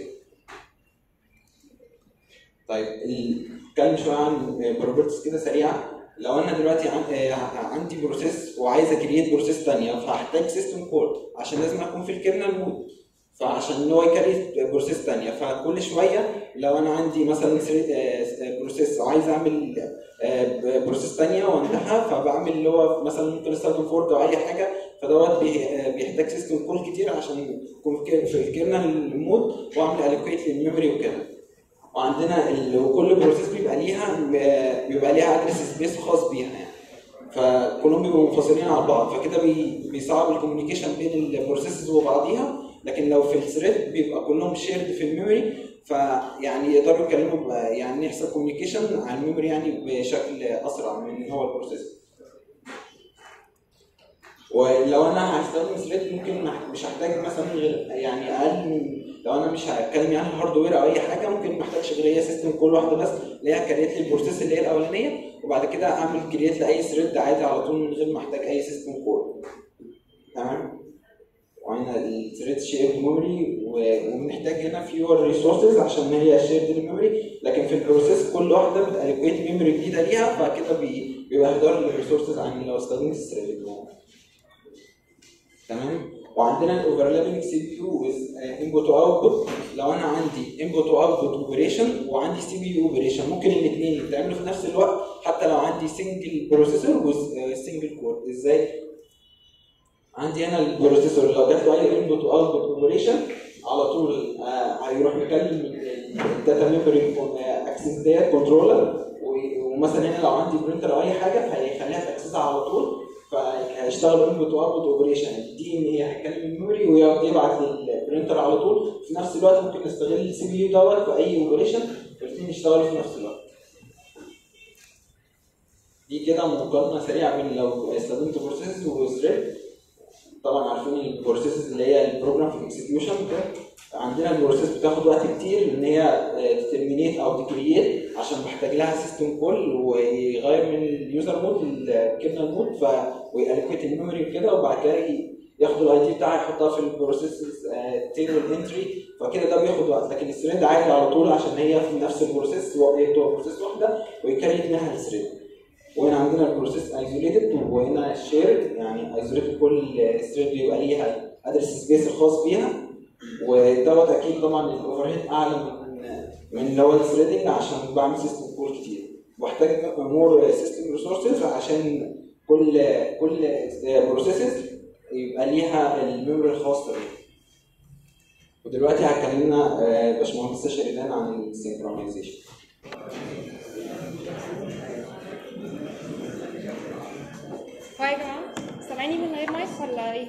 طيب ال- نتكلم شويه عن بروبرتيز كده سريعه لو انا دلوقتي عن- آه، عندي بروسيس وعايز اكريت بروسيس ثانيه فهحتاج سيستم كول عشان لازم اكون في الكيرنل مود فعشان ان هو يكريت بروسيس ثانيه فكل شويه لو انا عندي مثلا بروسيس وعايز اعمل آه، بروسيس ثانيه وانتهى فبعمل اللي هو مثلا ممكن استخدم فورد او اي حاجه فدوت بي- آه، بيحتاج سيستم كول كتير عشان يكون في في الكيرنل مود واعمل الوكيت للميموري وكده وعندنا ال... وكل بروسيس بيبقى ليها بيبقى ليها ادرس سبيس خاص بيها يعني فكلهم بيبقوا منفصلين عن بعض فكده بي... بيصعب الكوميونيكيشن بين البروسيسز وبعضيها لكن لو في الثريد بيبقى كلهم شيرد في الميموري فيعني يقدروا يتكلموا ب- يعني يحصل كوميونيكيشن على الميموري يعني بشكل اسرع من هو البروسيس ولو انا هستخدم ثريد ممكن مح- مش هحتاج مثلا غير يعني اقل من لو انا مش هتكلم يعني هاردوير او اي حاجه ممكن ما احتاجش غير هي سيستم كل واحده بس اللي هي كريت لي البروسيس اللي هي الاولانيه وبعد كده اعمل كريت لاي ثريد عادي على طول من غير ما احتاج اي سيستم كول تمام وهنا الثريد شيرد ميموري وبنحتاج هنا فيور ريسورسز عشان هي شيرد الميموري لكن في البروسيس كل واحده بتالوكيت ميموري جديده ليها فكده بي- بيبقى هدار للريسورسز عن لو استخدمت الثريد تمام وعندنا الاوفرلابنج سي بي يو انبوت واوتبوت لو انا عندي انبوت واوتبوت اوبريشن وعندي سي بي يو اوبريشن ممكن الاثنين يتعملوا في نفس الوقت حتى لو عندي سنجل بروسيسور وسنجل كور ازاي؟ عندي هنا البروسيسور لو جات له اي انبوت واوتبوت اوبريشن على طول آه، هيروح مكلم الداتا ميموري اكسس ديت كنترولر ومثلا هنا لو عندي برينتر او اي حاجه فهيخليها تاكسسها على طول فهيشتغل انبوت واوتبوت اوبريشن دي ان هي هيتكلم الميموري ويبعت للبرينتر على طول في نفس الوقت ممكن نستغل السي بي يو دوت في اي اوبريشن والاثنين يشتغلوا في نفس الوقت دي كده مقارنه سريعه بين لو استخدمت بروسيس وثريد طبعا عارفين البروسيس اللي هي البروجرام في الاكسكيوشن عندنا البروسيس بتاخد وقت كتير ان هي تترمينيت او تكريت عشان بحتاج لها سيستم كول ويغير من اليوزر مود للكيرنل مود ف ويالوكيت الميموري وكده وبعد كده ي- ياخد الاي دي بتاعها يحطها في البروسيس تيبل انتري فكده ده بياخد وقت لكن الثريد عادي على طول عشان هي في نفس البروسيس هي بتبقى بروسيس واحده ويكريت منها الثريد وهنا عندنا البروسيس ايزوليتد وهنا شيرد يعني ايزوليتد كل ثريد بيبقى ليها ادرس سبيس الخاص بيها ودوت اكيد طبعا الاوفر هيد اعلى من من اللي هو الثريدنج عشان بعمل سيستم كول كتير واحتاج مور سيستم ريسورسز عشان كل كل بروسيسز يبقى ليها الميموري الخاصه بيها ودلوقتي هتكلمنا آه، باشمهندسه شريدان عن السينكرونايزيشن هاي يا جماعة سامعيني من غير مايك ولا ايه؟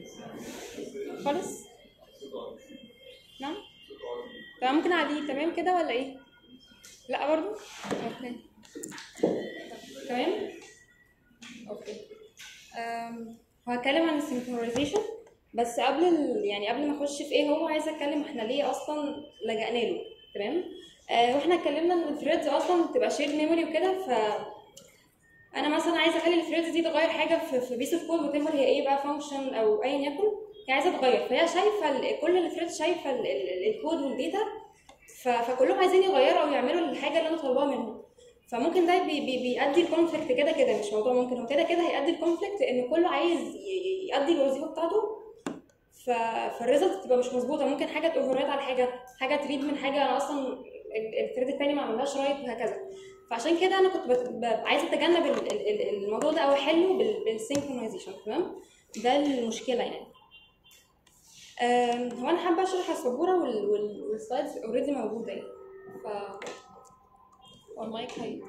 خالص؟ نعم؟ تمام ممكن اعليه تمام كده ولا ايه؟ لا برضو؟ اوكي تمام؟ اوكي أم، هتكلم عن السينكرونايزيشن بس قبل ال... يعني قبل ما اخش في ايه هو عايزه اتكلم احنا ليه اصلا لجأنا له تمام؟ آه واحنا اتكلمنا ان الثريدز اصلا بتبقى شير ميموري وكده ف انا مثلا عايزه اخلي الثريدز دي تغير حاجه في, في بيس اوف كود وتمر هي ايه بقى فانكشن او ايا يكن هي عايزه تغير فهي شايفه ال- كل الثريدز شايفه ال- ال- الكود والداتا ف- فكلهم عايزين يغيروا او يعملوا الحاجه اللي انا طالباها منهم فممكن ده بي بي بيؤدي الكونفليكت كده كده مش موضوع ممكن هو كده كده هيؤدي الكونفليكت ان كله عايز ي- يؤدي الوظيفه بتاعته ف... فالريزلت تبقى مش مظبوطه ممكن حاجه توفر على حاجه حاجه تريد من حاجه انا اصلا ال- الثريد التاني ما عملهاش رايت وهكذا فعشان كده انا كنت بت... ب... عايزه اتجنب ال... ال... ال- الموضوع ده او احله بال... بالسينكرونايزيشن تمام ده المشكله يعني أم، هو انا حابه اشرح السبوره وال... وال... والسلايدز اوريدي موجوده يعني ف هو المايك هي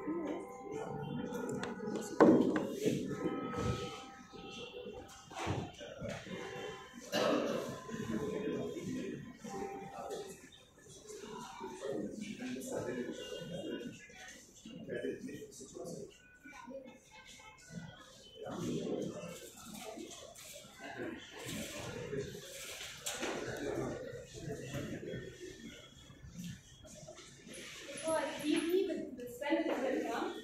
هو دي دي بت- بتستند الفيلم تمام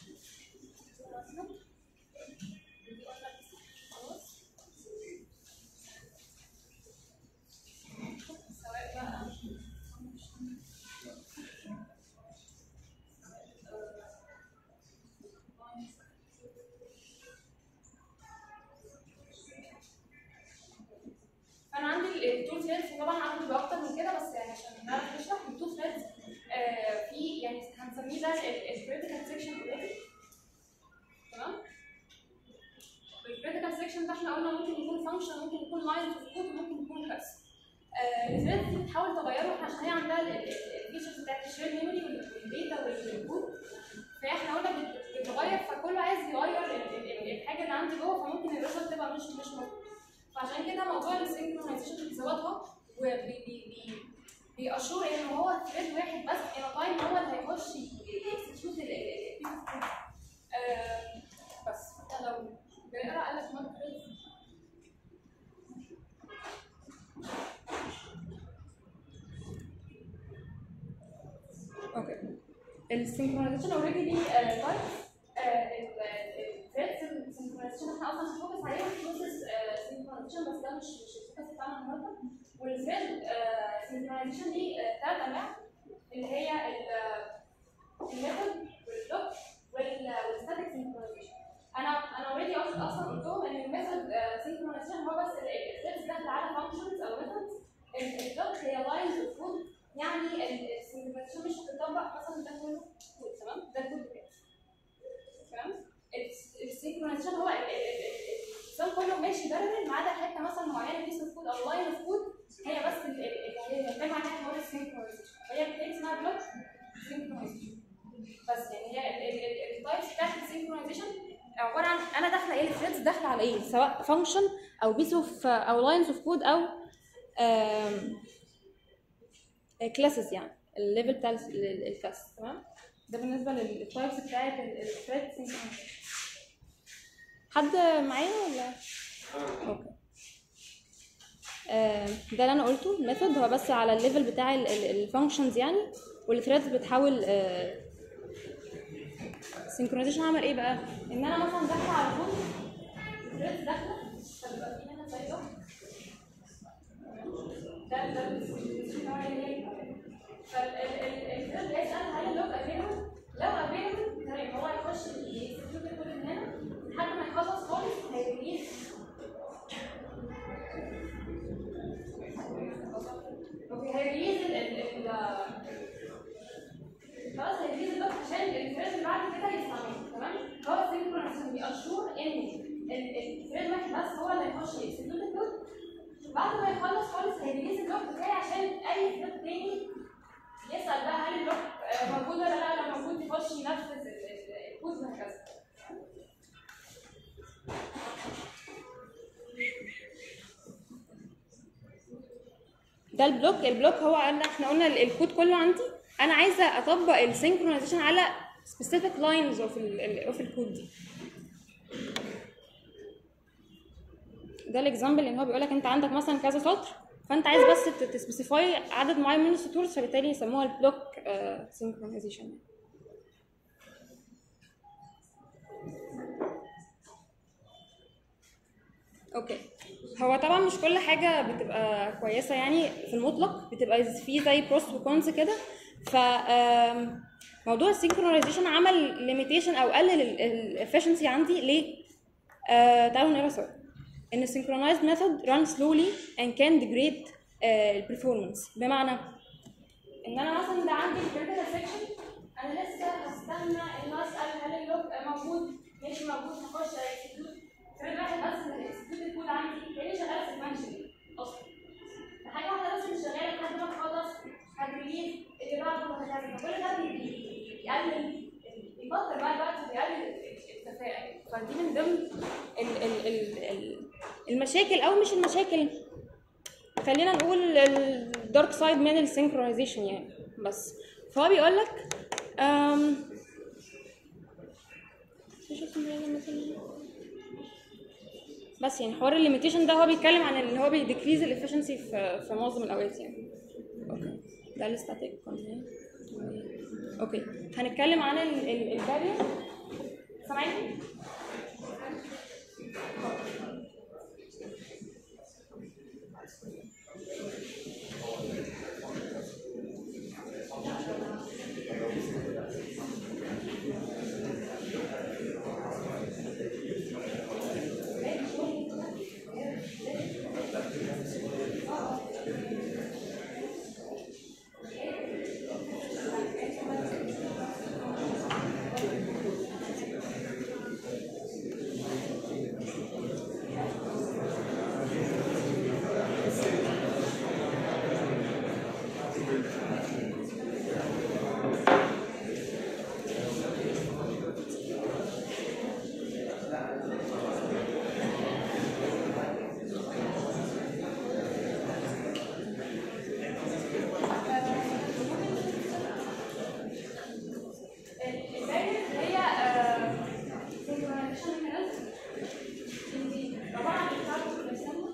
سواء بقى انا عندي التول ثريدز طبعا عندي بقى اكتر من كده بس يعني عشان نعرف نشرح التول ثريدز في يعني هنسميه ده الكريتيكال سيكشن اوريدي تمام الكريتيكال سيكشن ده احنا قلنا ممكن يكون فانكشن ممكن يكون لاينز اوف كود وممكن يكون كلاس الثريدز دي بتحاول تغيره عشان هي عندها الفيتشرز بتاعت الشير ميموري والداتا والكود فاحنا قلنا بت- بتتغير فكله عايز يغير ال- ال- الحاجه اللي عندي جوه فممكن الريزلت تبقى مش مش مظبوط فعشان كده موضوع السينكرونايزيشن بيظبطها وبي بي بي بيأشور ان هو ثريد واحد بس ان تايم هو اللي هيخش يكسكيوت بس انت لو بنقرا قال لك ما ثريد اوكي السينكرونايزيشن اوريدي ليه تايبس الثريد سينكرونايزيشن احنا اصلا هنفوكس عليه في بروسيس سينكرونايزيشن بس ده مش مش الفوكس بتاعنا النهارده والثريد سينكرونايزيشن دي ثلاث انواع اللي هي الميثود والبلوك والستاتيك سينكرونايزيشن انا انا اوريدي اصلا قلتهم ان الميثود سينكرونايزيشن هو بس الثريدز داخله على فانكشنز او ميثودز البلوك هي لاينز اوف كود يعني السينكرونايزيشن مش هتطبق مثلا ده كله كود تمام ده الكود بتاعي تمام السينكرونايزيشن هو ال- ال- ال- النظام كله ماشي بارلل ما عدا حته مثلا معينه بيس اوف كود او لاين اوف كود هي بس ال- ال- اللي هي بنتكلم عنها هو السينكرونايزيشن هي بالتالي اسمها بلوك سينكرونايزيشن بس يعني هي التايبس بتاعت السينكرونايزيشن عباره عن انا داخله ايه الثريدز داخله على ايه سواء فانكشن او بيس اوف او لاينز اوف كود او كلاسز يعني الليفل بتاع الكلاس تمام ده بالنسبه للتايبس بتاعت الثريد سينكرونايزيشن حد معايا ولا اوكي آه، ده اللي انا قلته الميثود هو بس على الليفل بتاع الفانكشنز يعني والثريدز بتحاول سينكرونايزيشن عمل ايه بقى ان انا مثلا داخله على الكود الثريدز داخله فبيبقى في هنا زي ده ده ده السينكرونايزيشن نوع اللي هي فالثريد بيسال هل اللوج افيلبل لو افيلبل تمام هو يخش يكتب الكود من هنا لحد ما يخلص خالص هيريليز اوكي هيريليز ال ال ال خلاص هيريليز اللوج عشان الفريز اللي بعد الثريد واحد بس هو اللي هيخش يكسكيوت الكود بعد ما يخلص خالص هيريليز اللوك بتاعي عشان اي ثريد تاني يسال بقى هل اللوك آه، موجود ولا لا لو موجود يخش ينفذ ال- ال- الكود وهكذا ده البلوك البلوك هو قال احنا قلنا ال- الكود كله عندي انا عايزه اطبق السينكرونايزيشن على specific lines of ال اوف الكود دي ده الاكزامبل ان هو بيقول لك انت عندك مثلا كذا سطر فانت عايز بس تسبيسيفاي عدد معين من السطور فبالتالي يسموها البلوك سينكرونايزيشن اوكي هو طبعا مش كل حاجه بتبقى كويسه يعني في المطلق بتبقى في زي بروس وكونز كده ف آم، موضوع السينكرونايزيشن عمل ليميتيشن او قلل الافشنسي عندي ليه؟ آه تعالوا نقرا سوا ان synchronized method run slowly and can degrade uh, performance بمعنى ان انا مثلا ده عندي critical section انا لسه هستنى ان اسال هل اللوك موجود مش موجود هخش اكسكيوت ثريد واحد بس اللي هيكسكيوت الكود عندي لاني شغاله سيكونشلي اصلا حاجه واحده بس مش شغاله لحد ما اخلص هتريليف اللي بعده وهكذا فكل ده بي- بي- بيقلل بيبطل بقى الوقت وبيقلل الكفاءه فدي من ضمن ال ال ال ال المشاكل او مش المشاكل خلينا نقول الدارك سايد من السينكرونايزيشن يعني بس فهو بيقول لك أم... بس يعني حوار الليميتيشن ده هو بيتكلم عن ان هو بيديكريز الافشنسي في في معظم الاوقات يعني اوكي ده الستاتيك اوكي هنتكلم عن البارير سامعني البارير هي سينكرونايزيشن ميكانيزم طبعا بتاعته بيسموه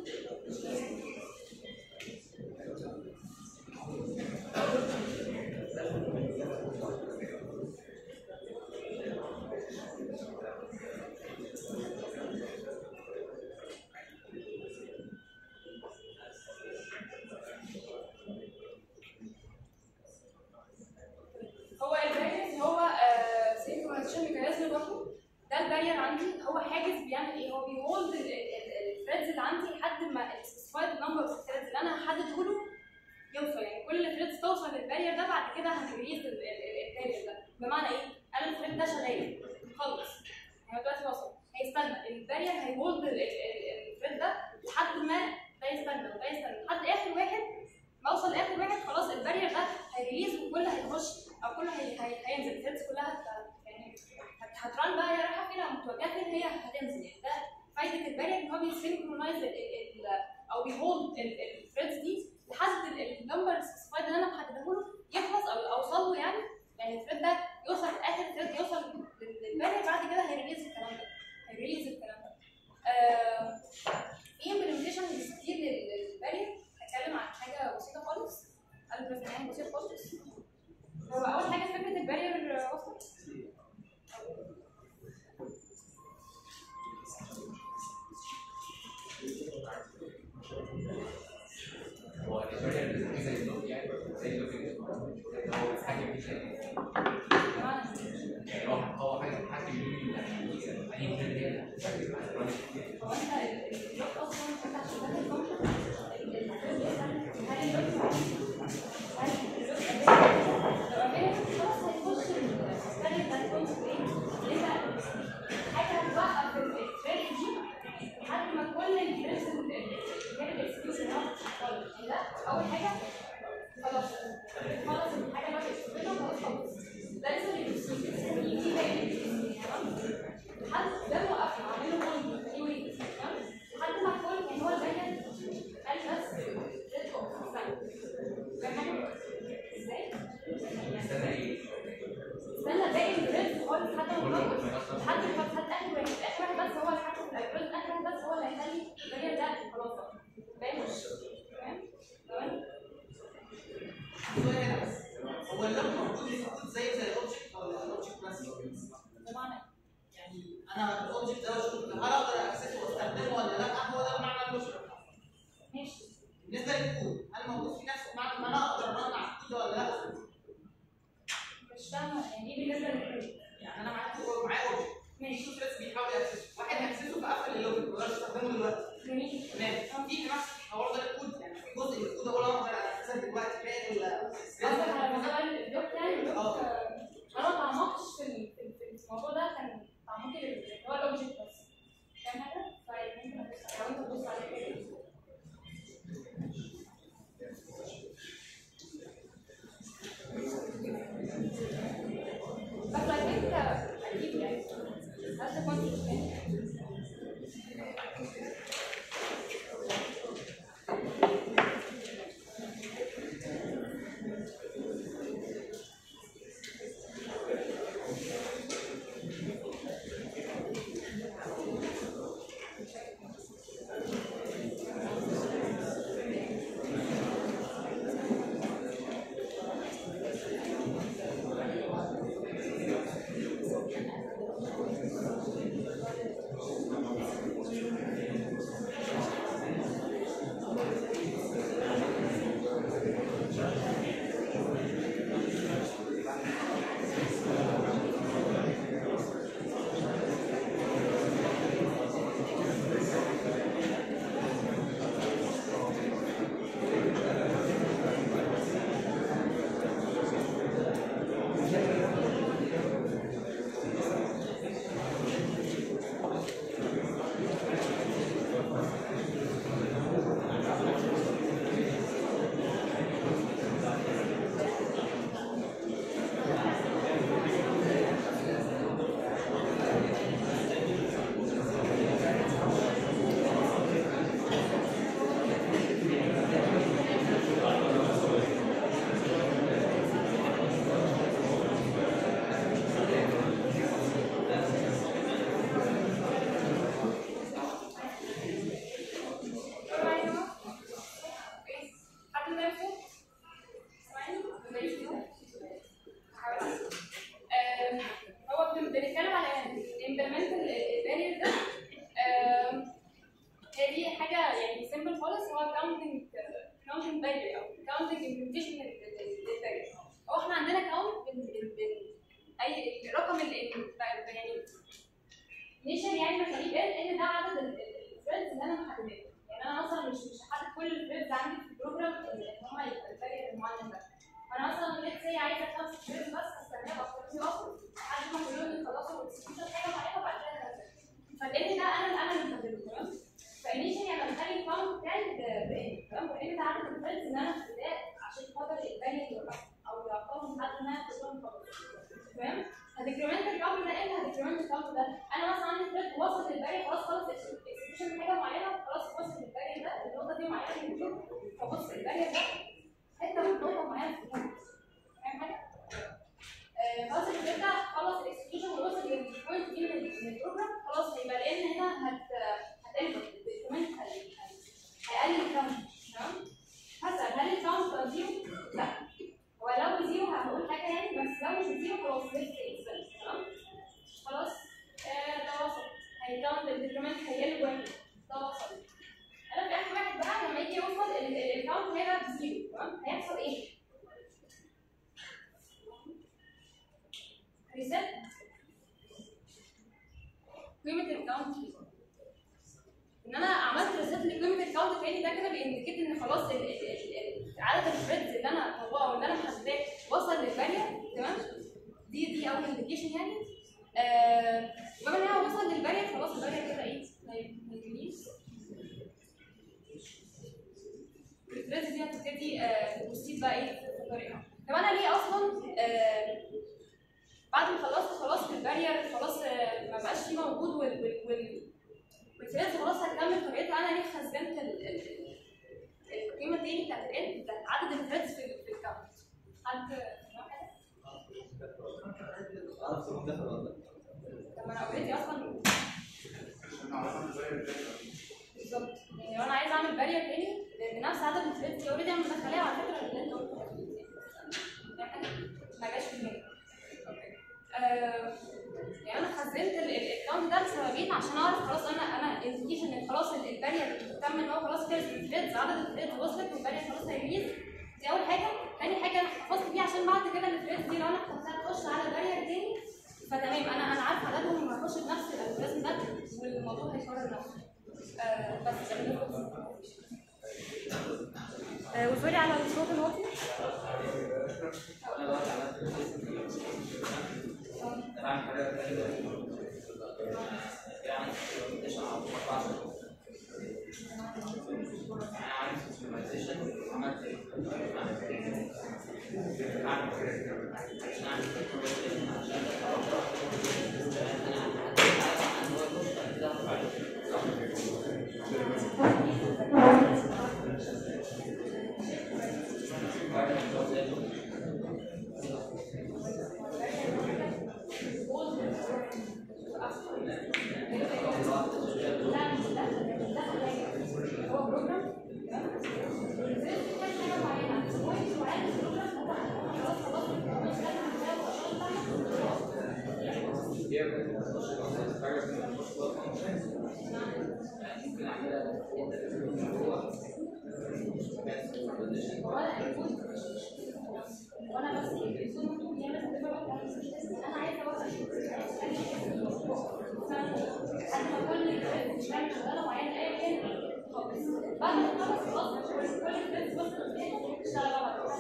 هو البارير هو سينكرونايزيشن ميكانيزم برضه ده البارير عندي هو حاجز بيعمل ايه؟ هو بيهولد الثريدز اللي عندي لحد ما السبيسيفايد نمبر اوف الثريدز اللي انا هحدده له يوصل يعني كل الثريدز توصل للبارير ده بعد كده هنريز البارير ده بمعنى ايه؟ انا الثريد ده شغال خلص يعني هو دلوقتي وصل هيستنى البارير هيهولد الثريد ده لحد ما ده يستنى وده يستنى لحد اخر واحد ما اوصل لاخر واحد خلاص البارير ده هيريليز وكله هيخش او كله هي هي هينزل الثريدز كلها هت- يعني هت- هتران بقى هي رايحه فين او متوجهه فين هي هتنزل يعني ده فايده البارير ان هو بيسينكرونايز او بيهولد الثريدز دي لحد النمبر سبيسيفايد اللي انا محدده له يخلص او اوصل له يعني يعني الثريد ده يوصل اخر ثريد يوصل لل- للبارير بعد كده هيريليز الكلام ده هيريليز الكلام ده آه، في امبلمنتيشن كتير لل- للبارير هتكلم عن حاجه بسيطه خالص قلب يعني بسيط خالص هو اول حاجه فكره البارير وصلت بمعنى بيحصل البروسيس يجي باقي تمام لحد ده موقفنا عامله هولد في ويك تمام لحد ما الكل يعني هو الباقي قال بس ريد اوف فاهم حاجه؟ ازاي؟ استنى باقي الريد خالص لحد ما نخلص لحد ما لحد اخر واحد اخر واحد بس هو اللي حكم الالجوريزم اخر واحد بس هو اللي هيخلي الباقي ده خلاص بقى. فاهم؟ تمام؟ تمام؟ هو اللوج موجود موجود زي زي الاوبجكت ولا الاوبجكت بس؟ بمعنى يعني انا الاوبجكت ده اشوف هل اقدر اكسسه واستخدمه ولا لا هو ده معنى اللوج ماشي بالنسبه للكود هل موجود في نفس معنى ان انا اقدر ارن على الكود ده ولا لا؟ مش فاهمه يعني ايه بالنسبه للكود يعني انا معايا كود معايا اوبجكت ماشي شوف بس بيحاول يأكسسه واحد هيأكسسه فقفل اللوج ما اقدرش استخدمه دلوقتي جميل تمام في في نفس الحوار ده الكود يعني في جزء من الكود اقول انا اقدر اكسسه دلوقتي باقي ولا قصدك على موضوع الدوك يعني الدوك اه. آه، انا ما تعمقتش في ال- في ال- في الموضوع ده كان تعمقي لل- اللي هو الاوبجكت بس فاهم حاجه؟ فممكن أبص- لو انت تبص عليه كده. بس I think uh, اكيد يعني that's the point حد ما يفهم؟ اسمعني؟ زي كده. هحاول أحسن. آم، هو بن- بنتكلم على implement البارير ده آم، هي دي حاجة يعني simple خالص هو counting counting barrier أو counting implementation للبارير هو احنا عندنا count بن بن بن أي الرقم اللي يعني نيشن يعني بخليه بان ان ده عدد الثريدز اللي انا محددها يعني انا مثلا مش مش هحدد كل الثريدز عندي في البروجرام ان هم يبقى الفرق المعين ده انا مثلا ليتس سي عايزه خمس ثريدز بس هستناها بفترتي اصلا لحد ما كلهم يخلصوا والاكسكيوشن حاجه معينه وبعد كده هنزل فالان ده انا انا اللي محدده تمام فانيشن يعني بخلي الكاونت بتاعي بان تمام وان ده عدد الثريدز اللي انا محددها عشان خاطر الباقي يوقف او يعطلهم لحد ما كلهم يخلصوا تمام هديكريمنت الكاونت ده امتى هديكريمنت الكاونت ده انا مثلا عندي ثريد وصل للباقي خلاص خلص اكسكيوشن حاجه معينه خلاص وصل للباقي ده النقطه دي معينه من الجروب فبص الباقي ده حته من نقطه معينه في الجروب فاهم حاجه؟ آه، خلاص الثريد ده خلص الاكسكيوشن ووصل للبوينت دي من من البروجرام خلاص هيبقى لان هنا هت هتقلب الدوكيومنت هيقلل الكاونت تمام؟ هسأل هل الكاونت بقى زيرو؟ لا هو لو زيرو هقول حاجه يعني بس لو مش زيرو خلاص لسه اكسبنس تمام خلاص آه، ده وصل هيكاونت الديكريمنت هيقل واحد ده وصل انا في اخر واحد بقى لما يجي يوصل الكاونت هيبقى بزيرو تمام هيحصل ايه؟ ريست قيمه الكاونت ان انا عملت ريست لقيمه الكاونت تاني ده كده بينديكيت ان خلاص ال- ال- ال- ال- عدد الثريدز اللي انا طبقه واللي انا محدداه وصل للبارير تمام دي دي اول انديكيشن يعني آه بما ان هو وصل للبارير خلاص البارير كده ايه هيجيليز الثريدز دي هتبتدي آه تبروسيد بقى ايه في طريقها طب انا ليه اصلا آه بعد ما خلصت خلاص البارير خلاص آه، ما بقاش فيه موجود وال وال وال والثريدز خلاص هتكمل طريقتها انا ليه خزنت ال- ال- القيمه التاني بتاعت الاند بتاعت عدد الثريدز في ال- في الكاونت حد فاهم حاجه؟ طب ما انا اوريدي اصلا بالظبط يعني لو انا عايز اعمل بارير تاني بنفس عدد الثريدز دي اوريدي انا مدخلاها على فكره اللي انت قلته فاهم حاجه؟ ما جاش في دماغي آه، يعني انا خزنت الاكونت ده لسببين عشان اعرف خلاص انا انا انديكيشن ان خلاص ال- البارير تم ان هو خلاص خلص الثريدز عدد الثريدز وصلت والبارير خلاص هيريز دي اول حاجه تاني حاجه انا حفظت فيه عشان بعد كده الثريدز دي لو انا حطيتها تخش على بارير تاني فتمام انا انا عارفه عددهم وهخش بنفس الالجوريزم ده والموضوع هيكرر نفسه آه بس ده بالنسبة لي. آه وسوري على الصوت الواطي هو بروجرام وانا بس الاسلوب مكتوب يعني بس انا عايزه اوصل قد ما كل مش فاهم شغاله معينه ايا كان خالص بعد ما تخلص خلاص كل الناس وصلت لفين اشتغل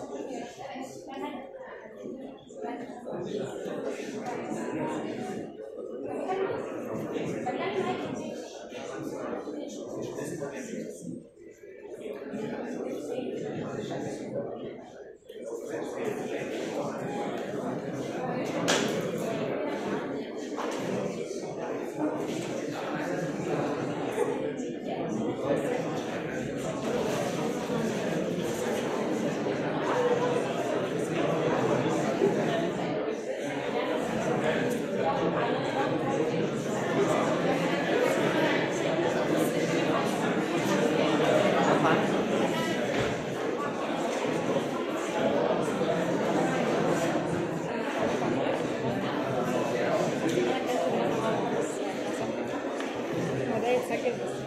هو ده يتسجل بس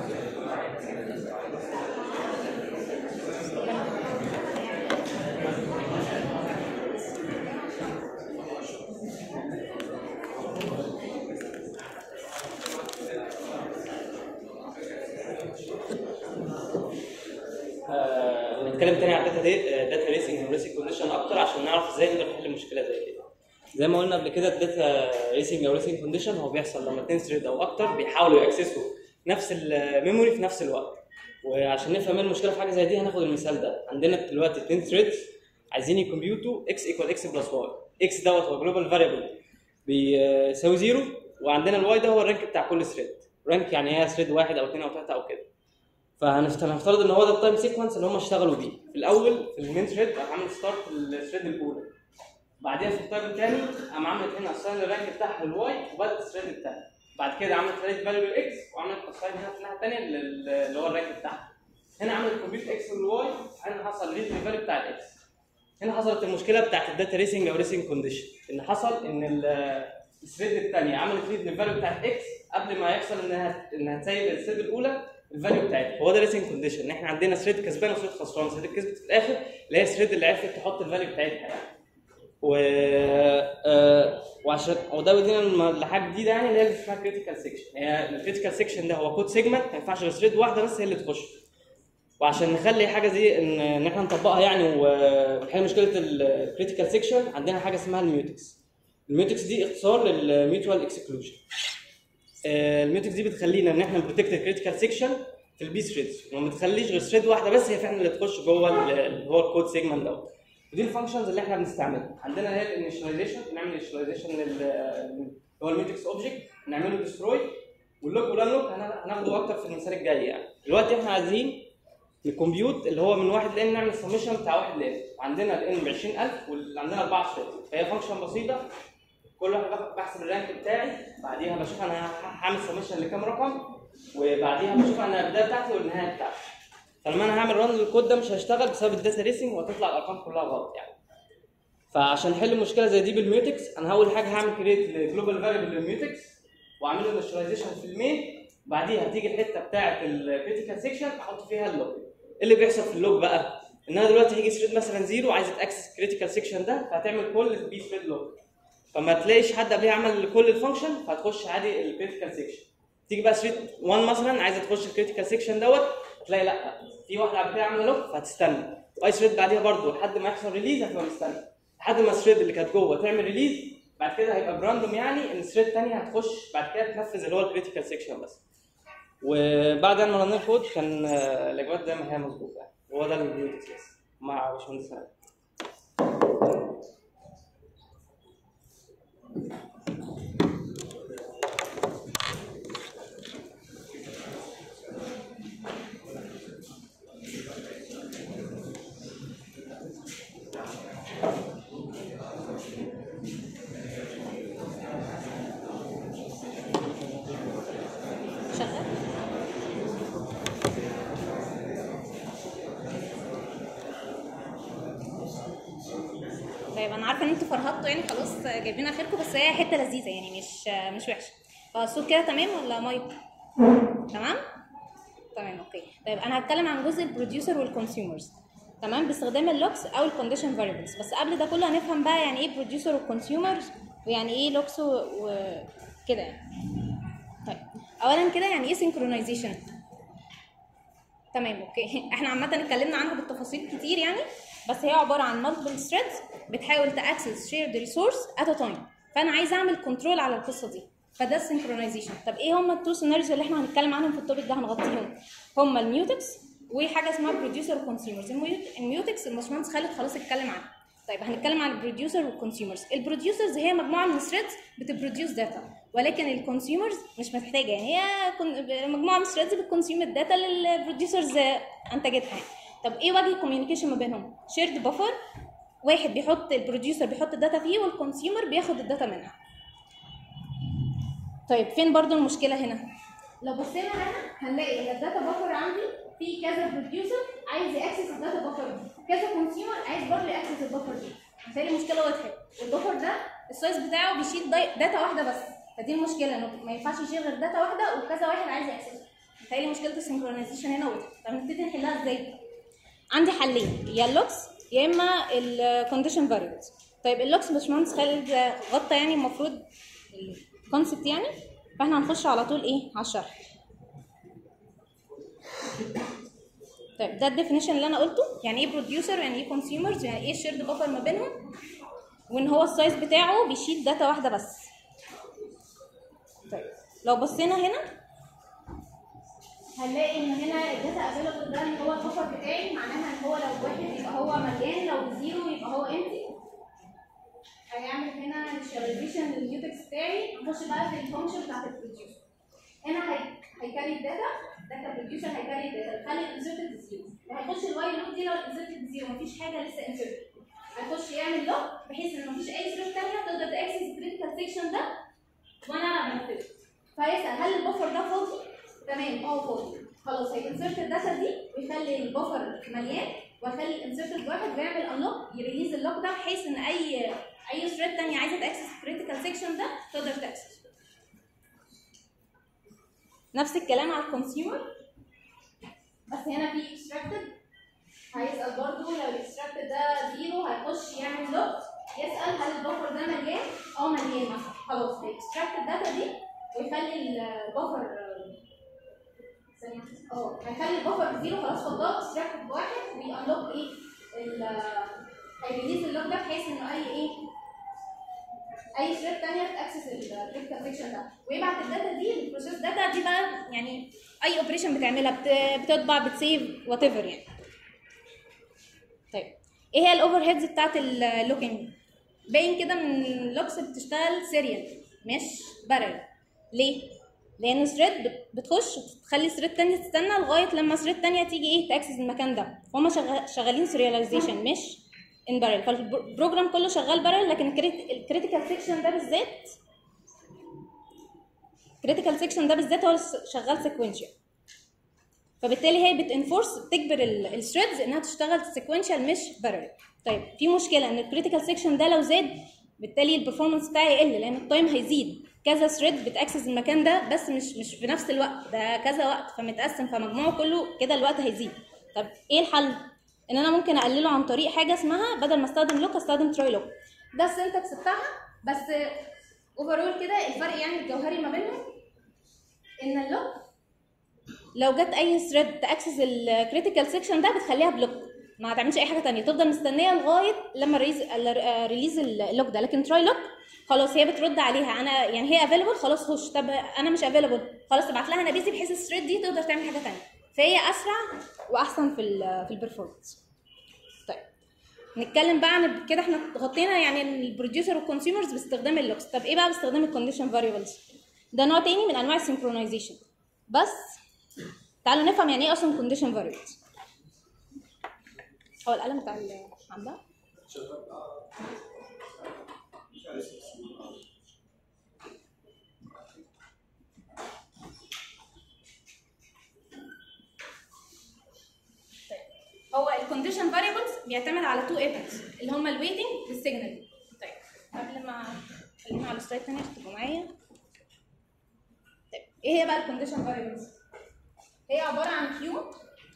آه، نتكلم تاني عن داتا دي داتا ريسنج وريسنج كونديشن اكتر عشان نعرف ازاي نقدر نحل مشكله زي كده زي ما قلنا قبل كده الداتا ريسنج او ريسنج كونديشن هو بيحصل لما اتنين ثريد او اكتر بيحاولوا ياكسسوا نفس الميموري في نفس الوقت وعشان نفهم ايه المشكله في حاجه زي دي هناخد المثال ده عندنا دلوقتي اتنين ثريدز عايزين يكمبيوتوا اكس ايكوال اكس بلس واي اكس دوت هو جلوبال فاريبل بيساوي زيرو وعندنا الواي ده هو الرانك بتاع كل ثريد رانك يعني هي ثريد واحد او اثنين او ثلاثه او كده فهنفترض ان هو ده التايم سيكونس اللي هم اشتغلوا بيه في الاول في المين ثريد راح عامل ستارت الثريد الاولى بعدين في التايم الثاني قام عامل هنا اساين الرانك بتاعها للواي وبدات الثريد الثاني بعد كده عملت ثريد فاليو اكس وعملت اساين هنا في الناحيه الثانيه اللي هو الرانك بتاعها هنا عملت كومبيوت اكس للواي هنا حصل ريد للفاليو بتاع الاكس هنا حصلت المشكله بتاعت الداتا ريسنج او ريسنج كونديشن ان حصل ان ال- الثريد الثانيه عملت ريد للفاليو بتاعت اكس قبل ما يحصل انها انها تسيب الثريد الاولى الفاليو بتاعتها هو ده ريسنج كونديشن ان احنا عندنا ثريد كسبان وثريد خسران ثريد كسبت في الاخر اللي هي الثريد اللي عرفت تحط الفاليو بتاعتها يعني و آه، وعشان وده بيدينا الم- لحاجه جديده يعني اللي هي اللي اسمها كريتيكال سيكشن هي الكريتيكال سيكشن ده هو كود سيجمنت ما ينفعش غير ثريد واحده بس هي اللي تخش وعشان نخلي حاجه زي ان ان احنا نطبقها يعني ونحل مشكله الكريتيكال سيكشن عندنا حاجه اسمها الميوتكس الميوتكس دي اختصار للميوتوال اكسكلوجن الميوتكس دي بتخلينا ان احنا نبروتكت الكريتيكال سيكشن في البي ثريدز وما بتخليش غير ثريد واحده بس هي فعلا اللي تخش جوه ال- اللي هو الكود سيجمنت دوت ودي الفانكشنز اللي احنا بنستعملها عندنا هي الانيشاليزيشن بنعمل انيشاليزيشن لل هو الميوتكس اوبجكت نعمله ديستروي واللوك والانلوك هناخده اكتر في المثال الجاي يعني دلوقتي احنا عايزين الكمبيوت اللي هو من واحد لان نعمل السمشن بتاع واحد لان وعندنا الان ب 20000 واللي عندنا 4 ثريد فهي فانكشن بسيطه كل واحد باخد- بحسب الرانك بتاعي بعديها بشوف انا ه- هعمل سمشن لكام رقم وبعديها بشوف انا البدايه بتاعتي والنهايه بتاعتي فلما انا هعمل ران للكود ده مش هيشتغل بسبب الداتا ريسنج وهتطلع الارقام كلها غلط يعني فعشان احل مشكله زي دي بالميوتكس انا اول حاجه هعمل كريت لجلوبال فاريبل للميوتكس واعمل له انيشاليزيشن في المين بعديها تيجي الحته بتاعه الكريتيكال سيكشن احط فيها اللوج ايه اللي بيحصل في اللوج بقى ان انا دلوقتي هيجي ثريد مثلا زيرو عايزه تاكسس كريتيكال سيكشن ده فهتعمل كل البي ثريد لوج فما تلاقيش حد قبلها عمل كل الفانكشن فهتخش عادي الكريتيكال سيكشن تيجي بقى ثريد 1 مثلا عايزه تخش الكريتيكال سيكشن دوت تلاقي لا في واحده قبل كده عامله لوك فهتستنى واي ثريد بعديها برضه لحد ما يحصل ريليز هتبقى مستني لحد ما الثريد اللي كانت جوه تعمل ريليز بعد كده هيبقى براندوم يعني ان الثريد الثانيه هتخش بعد كده تنفذ اللي هو الكريتيكال سيكشن بس وبعد ما رنينا الكود كان آه، الاجابات زي ما هي مظبوطه يعني هو ده الميوتكس بس مع باشمهندس سلام شغال طيب انا عارفه ان انتوا فرهطتوا يعني خلاص جايبين اخركم بس هي حته لذيذه يعني مش مش وحشه فالصوت كده تمام ولا مايك تمام تمام اوكي طيب انا هتكلم عن جزء البروديوسر والكونسيومرز تمام باستخدام اللوكس او الكونديشن فاريبلز بس قبل ده كله هنفهم بقى يعني ايه بروديوسر وكونسيومرز ويعني ايه لوكس وكده يعني طيب اولا كده يعني ايه سينكرونايزيشن تمام اوكي احنا عامه اتكلمنا عنها بالتفاصيل كتير يعني بس هي عباره عن multiple threads بتحاول تاكسس shared resource at a time فانا عايزه اعمل كنترول على القصه دي فده السينكرونايزيشن طب ايه هم التو سيناريوز اللي احنا هنتكلم عنهم في التوبيك ده هنغطيهم هم الميوتكس وحاجه اسمها بروديوسر وكونسيومرز الميوتكس الباشمهندس خالد خلاص اتكلم عنها طيب هنتكلم عن البروديوسر والكونسيومرز البروديوسرز هي مجموعه من الثريدز بتبروديوس داتا ولكن الكونسيومرز مش محتاجه يعني هي كون- مجموعه من الثريدز بتكونسيوم الداتا اللي البروديوسرز انتجتها يعني. طب ايه وجه الكوميونيكيشن ما بينهم شيرد بفر واحد بيحط البروديوسر بيحط الداتا فيه والكونسيومر بياخد الداتا منها طيب فين برضو المشكله هنا لو بصينا هنا هنلاقي ان الداتا بفر عندي في كذا بروديوسر عايز ياكسس الداتا بفر دي كذا كونسيومر عايز برضه ياكسس البفر دي بالتالي المشكله وضحت والبفر ده السايز بتاعه بيشيل داي- داتا واحده بس فدي المشكله انه ما ينفعش يشيل غير داتا واحده وكذا واحد عايز ياكسس بالتالي مشكله السنكرونايزيشن هنا وضحت طب نبتدي نحلها ازاي عندي حلين يا اللوكس يا اما الكونديشن فاريبلز طيب اللوكس باشمهندس خالد غطى يعني المفروض الكونسبت يعني فاحنا هنخش على طول ايه على الشرح طيب ده الديفينيشن اللي انا قلته يعني ايه بروديوسر يعني ايه كونسيومرز يعني ايه شيرد بفر ما بينهم وان هو السايز بتاعه بيشيل داتا واحده بس طيب لو بصينا هنا هنلاقي ان هنا الداتا افيلبل ده اللي هو البفر بتاعي معناها ان هو لو واحد يبقى هو مليان لو زيرو يبقى هو امتي هيعمل هنا انيشاليزيشن للميوتكس بتاعي نخش بقى في الفانكشن بتاعت البروديوسر هنا هي هيكاري الداتا ده كبروديوسر هيكاري الداتا يخلي الانسرتد زيرو وهيخش الوايل لوب دي لو الانسرتد زيرو مفيش حاجه لسه انسرتد هيخش يعمل لوك بحيث ان مفيش اي ثريد ثانيه تقدر تاكسس الكريتيكال سيكشن ده وانا بنفذه فيسال هل البفر ده فاضي؟ تمام اه فاضي خلاص هينسرت الداتا دي ويخلي البفر مليان ويخلي الانسرتد واحد ويعمل انلوك يريليز اللوك ده بحيث ان اي اي ثريد ثانيه عايزه تاكسس الكريتيكال سيكشن ده تقدر تاكسس نفس الكلام على الكونسيومر بس هنا في اكستراكتد هيسال برضو لو الاكستراكتد ده زيرو هيخش يعمل لوك يسال هل البفر ده مليان اه مليان مثلا خلاص هيكستراكت الداتا دي ويخلي البفر ثانية اه هيخلي البفر زيرو خلاص فضاه اكستراكت بواحد ويانلوك ايه ال هيريليز اللوك ده بحيث انه اي ايه اي ثريد ثانيه تاكسس الكريتيكال سيكشن ده ويبعت الداتا دي البروسيس داتا دي بقى يعني اي اوبريشن بتعملها بت- بتطبع بتسيف وات ايفر يعني طيب ايه هي الاوفر هيدز بتاعت اللوكينج باين كده من اللوكس بتشتغل سيريال مش بارل ليه لان ثريد بتخش وتخلي ثريد تانية تستنى لغايه لما ثريد تانية تيجي ايه تاكسس المكان ده فهم شغال شغالين سيرياليزيشن مش ان بارل فالبروجرام كله شغال بارل لكن الكريتيكال سيكشن ده بالذات الكريتيكال سيكشن ده بالذات هو اللي شغال سيكونشال فبالتالي هي بتنفورس بتجبر الثريدز انها تشتغل سيكونشال مش بارل طيب في مشكله ان الكريتيكال سيكشن ده لو زاد بالتالي البرفورمانس بتاعي يقل لان التايم هيزيد كذا ثريد بتاكسس المكان ده بس مش مش في نفس الوقت ده كذا وقت فمتقسم فمجموعه كله كده الوقت هيزيد طب ايه الحل ان انا ممكن اقلله عن طريق حاجه اسمها بدل ما استخدم لوك استخدم تراي لوك ده السنتكس بتاعها بس اوفرول كده الفرق يعني الجوهري ما بينهم ان اللوك لو جت اي ثريد تاكسس الكريتيكال سيكشن ده بتخليها بلوك ما هتعملش اي حاجه تانية تفضل مستنيه لغايه لما ريليز ريليز اللوك ده لكن تراي لوك خلاص هي بترد عليها انا يعني هي افيلبل خلاص خش طب انا مش افيلبل خلاص ابعت لها انا بيزي بحيث الثريد دي تقدر تعمل حاجه تانية فهي اسرع واحسن في ال في البرفورمانس طيب نتكلم بقى عن كده احنا غطينا يعني البروديوسر والكونسيومرز باستخدام اللوكس طب ايه بقى باستخدام الكونديشن فاريبلز ده نوع تاني من انواع السنكرونايزيشن بس تعالوا نفهم يعني ايه اصلا كونديشن فاريبلز هو القلم بتاع الحمد هو الكونديشن فاريبلز بيعتمد على تو ايفنتس اللي هما الويتنج والسيجنال طيب قبل ما خلينا على السلايد الثانيه عشان تبقوا معايا طيب ايه هي بقى الكونديشن فاريبلز هي عباره عن كيو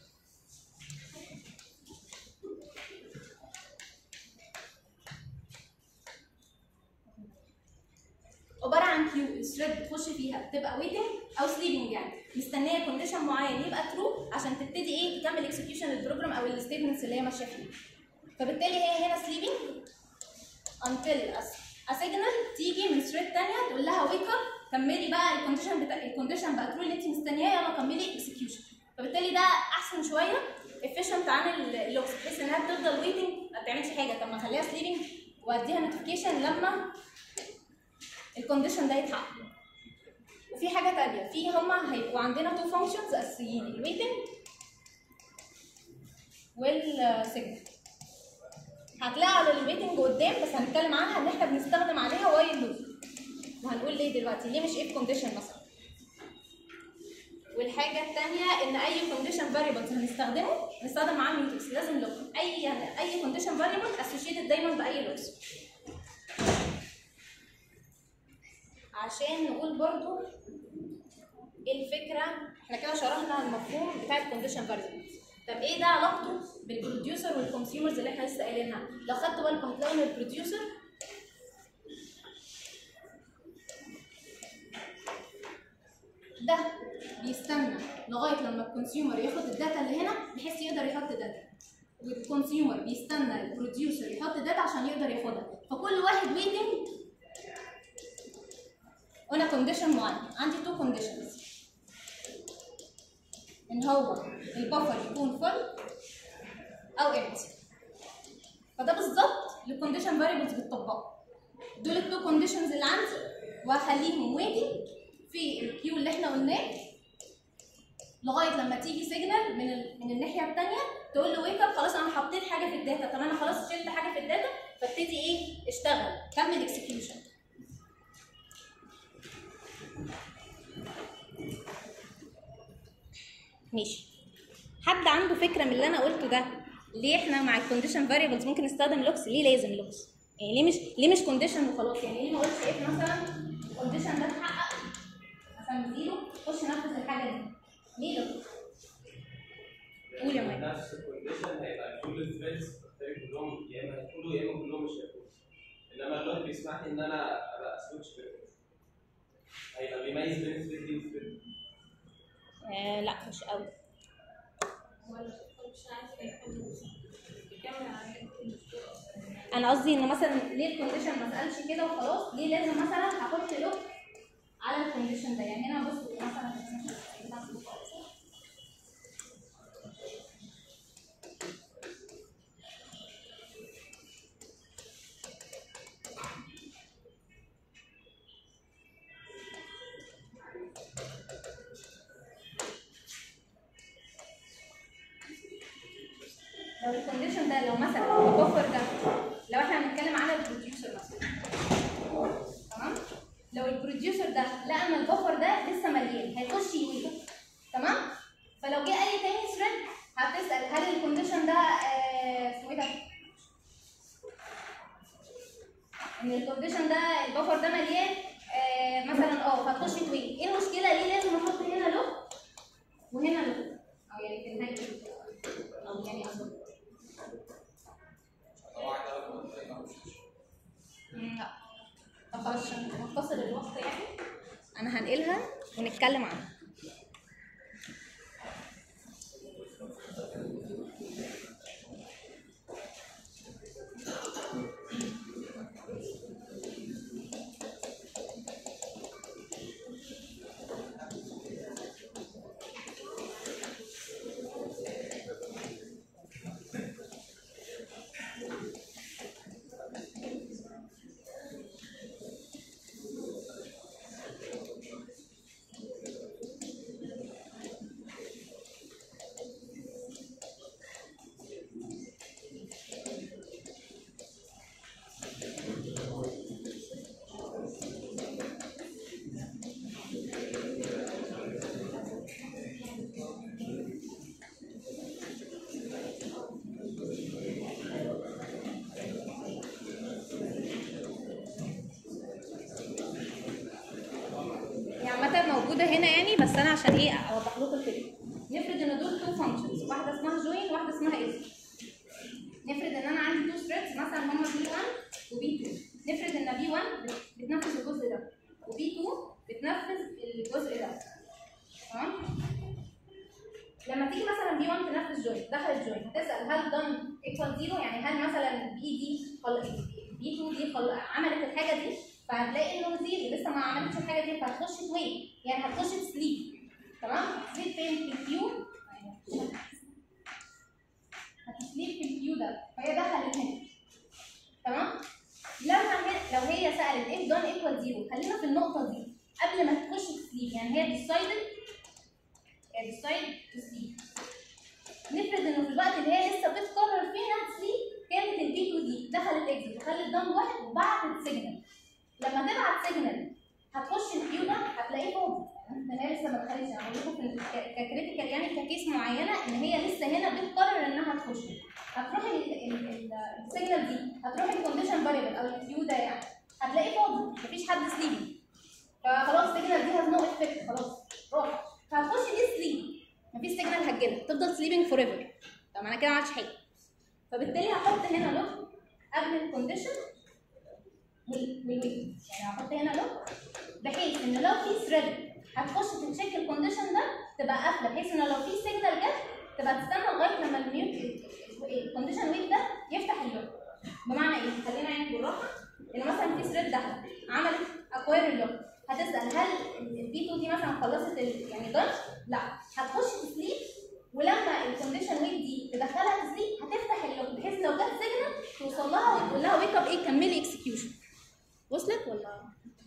عباره عن كيو الثريد بتخش فيها بتبقى ويتنج او سليبنج يعني مستنيه كونديشن معين يبقى ترو عشان تبتدي ايه تكمل اكسكيوشن البروجرام او الستيتمنتس اللي هي ماشيه فيه فبالتالي هي هنا سليبنج until a signal تيجي من ثريد ثانيه تقول لها ويك اب كملي بقى الكونديشن بتاع الكونديشن بقى ترو اللي انت مستنياه يلا كملي اكسكيوشن فبالتالي ده احسن شويه efficient عن اللوكس بحيث انها بتفضل ويتنج ما بتعملش حاجه طب ما اخليها سليبنج واديها نوتيفيكيشن لما الكونديشن ده يتحقق وفي حاجه تانية في هما هيبقوا عندنا تو فانكشنز اساسيين الويتنج والسيجنال هتلاقي على الويتنج قدام بس هنتكلم عنها ان احنا بنستخدم عليها وايل لوب وهنقول ليه دلوقتي ليه مش اف كونديشن مثلا والحاجه الثانيه ان اي كونديشن فاريبلز هنستخدمه نستخدم معاه ميوتكس لازم لوك اي اي كونديشن فاريبل اسوشيتد دايما باي لوكس عشان نقول برضو ايه الفكره احنا كده شرحنا المفهوم بتاع الكونديشن فاريبلز طب ايه ده علاقته بالبروديوسر والكونسيومرز اللي احنا لسه قايلينها لو خدتوا بالكم هتلاقوا ان البروديوسر ده بيستنى لغايه لما الكونسيومر ياخد الداتا اللي هنا بحيث يقدر يحط داتا والكونسيومر بيستنى البروديوسر يحط داتا عشان يقدر ياخدها فكل واحد ويتنج هنا كونديشن معين عندي تو كونديشنز ان هو البفر يكون فل او امتي فده بالظبط اللي الكونديشن فاريبلز بتطبقه دول التو كونديشنز اللي عندي وهخليهم ويتنج في الكيو اللي احنا قلناه لغايه لما تيجي سيجنال من ال... من الناحيه الثانيه تقول له ويك اب خلاص انا حطيت حاجه في الداتا طب انا خلاص شلت حاجه في الداتا فابتدي ايه اشتغل كمل اكسكيوشن ماشي حد عنده فكره من اللي انا قلته ده ليه احنا مع الكونديشن فاريبلز ممكن نستخدم لوكس ليه لازم لوكس يعني ليه مش ليه مش كونديشن وخلاص يعني ليه ما اقولش ايه مثلا الكونديشن ده اتحقق مثلا زيرو خش نفذ الحاجه دي ليه لوكس قول يا مايك نفس الكونديشن هيبقى كل الثريدز كلهم يا اما هيدخلوا يا اما كلهم مش هيدخلوا انما اللوك بيسمح لي ان انا ابقى سويتش هيبقى بيميز بين الثريد دي والثريد آه لا مش قوي انا قصدي ان مثلا ليه الكونديشن ما اتقالش كده وخلاص ليه لازم مثلا هحط لوك على الكونديشن ده يعني هنا بصوا مثلا لو الكونديشن ده لو مثلا البفر ده لو احنا هنتكلم على البروديوسر مثلا تمام لو البروديوسر ده لقى ان البفر ده لسه مليان هيخش يويل تمام فلو جه اي تاني ثريد هتسال هل الكونديشن ده آه، اسمه ايه ده ان الكونديشن ده البفر ده مليان آه مثلا اه هتخش تويل ايه المشكله ليه لازم احط هنا لوك وهنا لوك او يعني في نهايه ال- او يعني اظن مم، لا طب خلاص عشان نختصر الوقت يعني انا هنقلها ونتكلم عنها هي عامة موجودة هنا يعني بس أنا عشان إيه أوضح لكم الفكرة. نفرض إن دول تو فانكشنز، واحدة اسمها جوين وواحدة اسمها إز. نفرض إن أنا عندي تو ثريدز مثلا هما بي 1 وبي 2. نفرض إن بي 1 بتنفذ الجزء ده وبي 2 بتنفذ الجزء ده. تمام؟ لما تيجي مثلا بي 1 تنفذ جوين دخلت جوين هتسأل هل دون ايكوال زيرو يعني هل مثلا بي دي خل... بي 2 دي خل... عملت الحاجة دي فهتلاقي انه زيرو لسه ما عملتش الحاجه دي فهتخش تويت يعني هتخش تسليب تمام تسليب فين في الكيو هتسليب في الكيو ده فهي دخلت هنا تمام لما هي لو هي سالت اف دون ايكوال زيرو خلينا في النقطه دي قبل ما تخش تسليب يعني هي ديسايدد هي ديسايد تسليب نفرض انه في الوقت اللي هي لسه بتقرر فيه انها تسليب كانت البي 2 دي دخلت اكزit وخلت دون واحد وبعتت سيجنال لما تبعت سيجنال هتخش الكيو ده هتلاقيه فاضي ان هي لسه ما دخلتش انا بقول لكم في ك- ككريتيكال يعني ككيس معينه ان هي لسه هنا بتقرر انها تخش هتروح ال- ال- ال- السيجنال دي هتروح الكونديشن فاريبل او الكيو ده يعني هتلاقيه فاضي مفيش حد سليبي فخلاص السيجنال دي هاز نو افكت خلاص روح فهتخش دي سليب مفيش سيجنال هتجيلها تفضل سليبنج فور ايفر طب انا كده ما عملتش حاجه فبالتالي هحط هنا لوك قبل الكونديشن والويت يعني هحط هنا لوك بحيث ان لو في ثريد هتخش تتشيك الكونديشن ده تبقى قافله بحيث ان لو في سيجنال جت تبقى تستنى لغايه لما الميوت الكونديشن ويت ده يفتح اللوك بمعنى ايه؟ خلينا يعني بالراحه ان مثلا في ثريد دخل عملت اكواير اللوك هتسال هل البي 2 دي مثلا خلصت ال- يعني ضغط؟ لا هتخش تسليب ولما الكونديشن ويت دي تدخلها تسليب هتفتح اللوك بحيث لو جت سيجنال توصل لها وتقول لها ويك اب ايه كملي اكسكيوشن وصلت ولا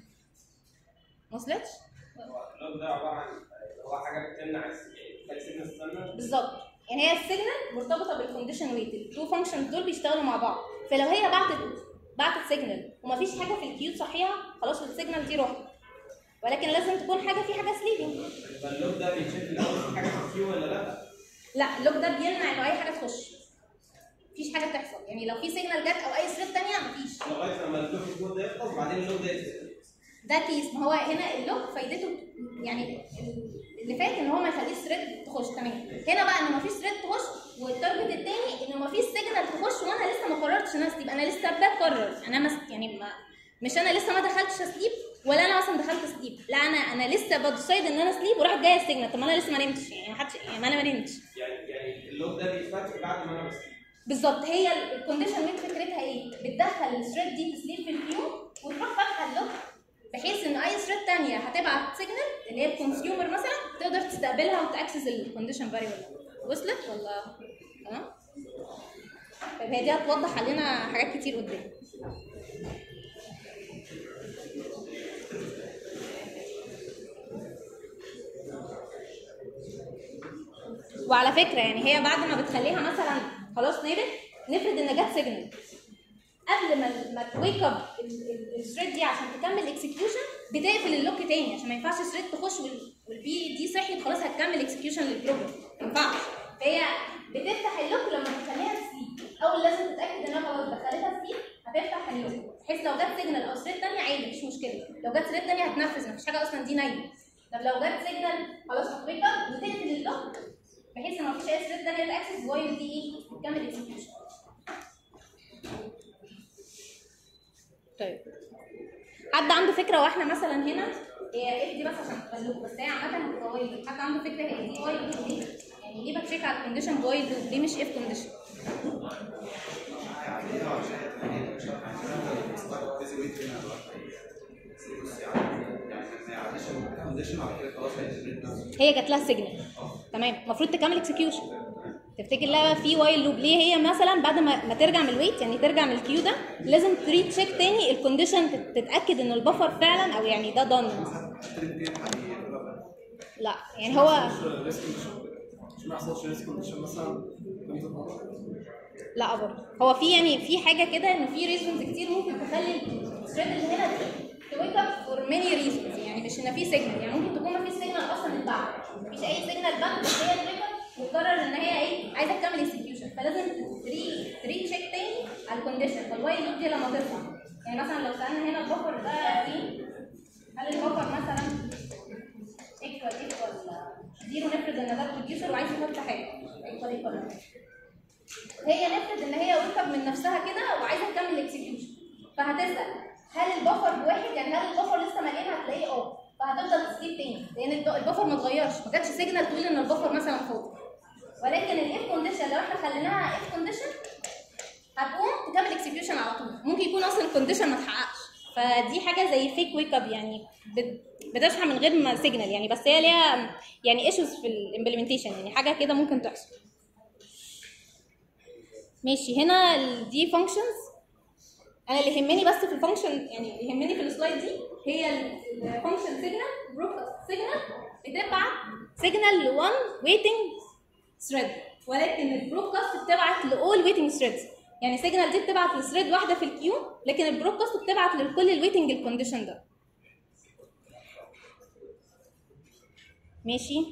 ما وصلتش؟ اللوك ده عباره عن هو حاجه بتمنع السيجنال تستنى بالظبط يعني هي السيجنال مرتبطه بالكونديشن ويت التو فانكشنز دول بيشتغلوا مع بعض فلو هي بعتت بعتت سيجنال ومفيش حاجه في الكيو صحيحه خلاص السيجنال دي راحت ولكن لازم تكون حاجه في حاجه سليبنج فاللوك ده بيتشيك الاول في حاجه في الكيو ولا لا؟ لا اللوك ده بيمنع انه اي حاجه تخش مفيش حاجه تحصل يعني لو في سيجنال جت او اي ثريد ثانيه مفيش لغايه لما اللوك الكود ده يخلص وبعدين اللوك ده يتقفل. ده كيس ما هو هنا اللوك فايدته يعني اللي فات ان هو ما يخليش ثريد تخش تمام هنا بقى ان مفيش ثريد تخش والتارجت التاني ان مفيش سيجنال تخش وانا لسه ما قررتش ان انا اسليب انا لسه بقرر انا مس يعني ما مش انا لسه ما دخلتش اسليب ولا انا مثلا دخلت سليب لا انا انا لسه بديسايد ان انا اسليب وراحت جايه السيجنال طب ما انا لسه ما نمتش يعني ما حدش يعني ما انا ما نمتش يعني يعني اللوك ده بيتفتح بعد ما انا بسليب بالظبط هي الكونديشن ويت فكرتها ايه؟ بتدخل الثريد دي تسليب في الكيو وتروح فاتحه اللوك بحيث ان اي ثريد ثانيه هتبعت سيجنال اللي هي الكونسيومر مثلا تقدر تستقبلها وتاكسس الكونديشن فاريبل وصلت ولا تمام؟ طيب هي دي هتوضح علينا حاجات كتير قدام وعلى فكره يعني هي بعد ما بتخليها مثلا خلاص نابت نفرض ان جت سيجنال قبل ما ما تويك اب الثريد دي عشان تكمل اكسكيوشن بتقفل اللوك تاني عشان ما ينفعش الثريد تخش وال- والبي دي صحيت خلاص هتكمل اكسكيوشن للبروجرام ما ينفعش فهي بتفتح اللوك لما تخليها تسليب اول لازم تتاكد انها خلاص دخلتها سليب هتفتح اللوك بحيث لو جت سيجنال او ثريد تانية عادي مفيش مشكله لو جت ثريد تانية هتنفذ مفيش حاجه اصلا دي نايمه طب لو جت سيجنال خلاص هتويك اب وتقفل اللوك بحيث ان مفيش اي ثريد تانية تاكسس وايل دي ايه تكمل اكسكيوشن طيب حد عنده فكره واحنا مثلا هنا هي اف دي بس عشان تبلوك بس هي عامه هتبقى وايل لوب حد عنده فكره هي دي وايل لوب ليه؟ يعني ليه بتشيك على الكونديشن بوايل لوب ليه مش اف كونديشن؟ هي جات لها سيجنال تمام المفروض تكمل اكسكيوشن تفتكر لا في وايل لوب ليه هي مثلا بعد ما, ما ترجع من الويت يعني ترجع من الكيو ده لازم تري تشيك تاني الكونديشن تتاكد ان البفر فعلا او يعني ده دون لا يعني هو عشان ما يحصلش ريسك كونديشن مثلا لا برضه هو في يعني في حاجه كده ان في ريزونز كتير ممكن تخلي الثريد اللي هنا دي تويك اب فور ماني ريزونز يعني مش ان في سيجنال يعني ممكن تكون ما فيش سيجنال اصلا اتبعت مفيش اي سيجنال بقى بس هي تويك اب وقرر ان هي ايه عايزه تكمل اكسكيوشن فلازم تري تري تشيك تاني على الكونديشن فالوايل لوب دي لما تطلع يعني مثلا لو سالنا هنا البفر ده ايه هل البفر مثلا ايكوال ايكوال زيرو نفرض ان ده بروديوسر وعايز يحط حاجه ايكوال ايكوال هي نفرض ان هي ويكب من نفسها كده وعايزه تكمل اكسكيوشن فهتسال هل البفر بواحد يعني هل البفر لسه مليان هتلاقيه اه فهتفضل تسليب تاني لان الب- البفر ما اتغيرش ما جاتش سيجنال تقول ان البفر مثلا فاضي ولكن الاف كونديشن لو احنا خليناها اف كونديشن هتقوم تكمل اكسكيوشن على طول ممكن يكون اصلا الكونديشن ما اتحققش فدي حاجه زي فيك ويك اب يعني بت- بتصحى من غير ما سيجنال يعني بس هي ليها يعني ايشوز في الامبلمنتيشن يعني حاجه كده ممكن تحصل ماشي هنا ال- دي فانكشنز انا اللي يهمني بس في الفانكشن يعني اللي يهمني في السلايد دي هي الفانكشن سيجنال بروكاست سيجنال بتبعت سيجنال لوان ويتنج ثريد ولكن البروكاست بتبعت لاول ويتنج ثريدز يعني سيجنال دي بتبعت لثريد واحده في الكيو لكن البروكاست بتبعت لكل الويتنج الكونديشن ده ماشي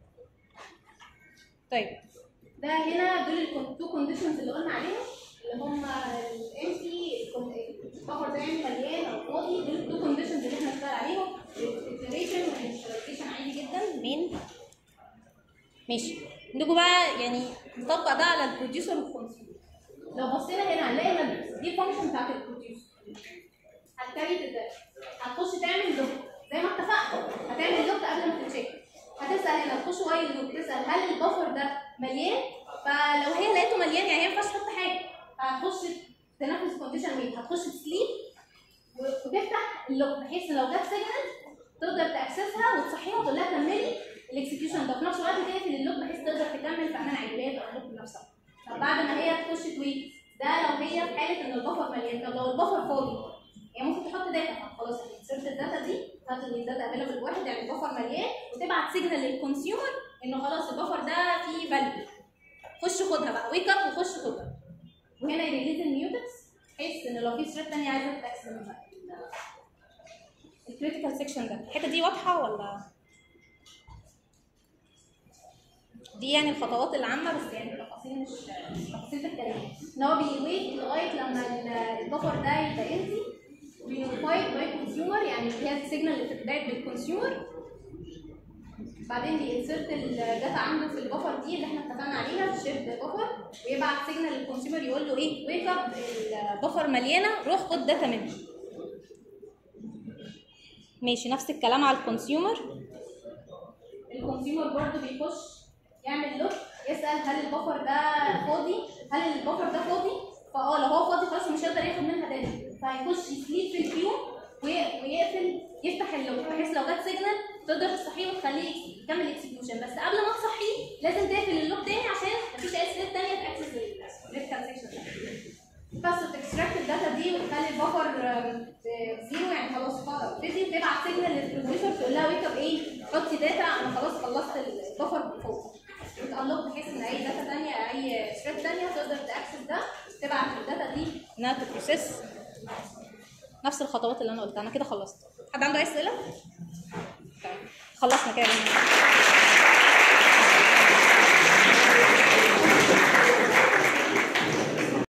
طيب ده هنا دول التو كونديشنز اللي قلنا عليهم اللي هم الامتي البفر ده يعني مليان او فاضي دول التو كونديشنز اللي احنا بنشتغل عليهم الديكلاريشن والانشاليزيشن عادي جدا مين ماشي نيجوا بقى يعني نطبق ده على البروديوسر والكونسيومر لو بصينا هنا هنلاقي ان دي الفانكشن بتاعت البروديوسر هتكريت الداتا هتخش تعمل لوك زي ما اتفقنا هتعمل لوك قبل ما تتشيك هتسال هنا تخش وايل لوك تسال هل البفر ده مليان فلو هي لقيته مليان يعني هي ما ينفعش تحط حاجه فهتخش تنفذ كونديشن ويت هتخش تسليب وتفتح اللوك بحيث لو جت سيجنال تقدر تاكسسها وتصحيها وتقول لها كملي الاكسكيوشن ده في نفس الوقت تقفل اللوك بحيث تقدر تكمل في امان عادي هي تبقى اللوك بنفسها طب بعد ما هي تخش تويت ده لو هي في حاله ان البفر مليان طب لو البفر فاضي هي ممكن تحط داتا خلاص هتسيرت الداتا دي هات الداتا افيلبل بواحد يعني البفر مليان وتبعت سيجنال للكونسيومر انه خلاص البفر ده فيه فاليو خش خدها بقى ويك اب وخش خدها وهنا يريليز الميوتكس بحيث ان لو في ثريد تانية عايزه تاكسس الكريتيكال سيكشن ده الحته دي واضحه ولا دي يعني الخطوات العامه بس يعني التفاصيل مش تفاصيل في الكلام ان هو بيويت لغايه لما ال- البفر ده يبقى انتي بينوتيفايد باي كونسيومر يعني اللي هي السيجنال اللي بتتبعت بالكونسيومر بعدين بينسرت الداتا عنده في البفر دي اللي احنا اتفقنا عليها في شيب بفر ويبعت سيجنال للكونسيومر يقول له ايه ويك اب البفر مليانه روح خد داتا مني ماشي نفس الكلام على الكونسيومر الكونسيومر برضو بيخش يعمل لوك يسال هل البفر ده فاضي هل البفر ده فاضي فاه لو هو فاضي خلاص مش هيقدر ياخد منها داتا فهيخش يسليب في الكيو وي- ويقفل يفتح اللوك بحيث لو جت سيجنال تقدر تصحيه وتخليه يكمل اكسكيوشن بس قبل ما تصحيه لازم تقفل اللوك تاني عشان مفيش اي سليب تانية تاكسس الكريتيكال سيكشن بس تكستراكت الداتا دي وتخلي البفر آم، زيرو يعني خلاص فضي وتبعت سيجنال للبروديوسر تقول لها ويك اب ايه حطي داتا انا خلاص خلصت البفر فوق وتانلوك بحيث ان اي داتا تانية اي اي ثريد ثانيه تقدر تاكسس ده تبعت الداتا دي انها تبروسيس نفس الخطوات اللي انا قلتها انا كده خلصت حد عنده اي اسئله؟ تمام خلصنا كده يا جماعة.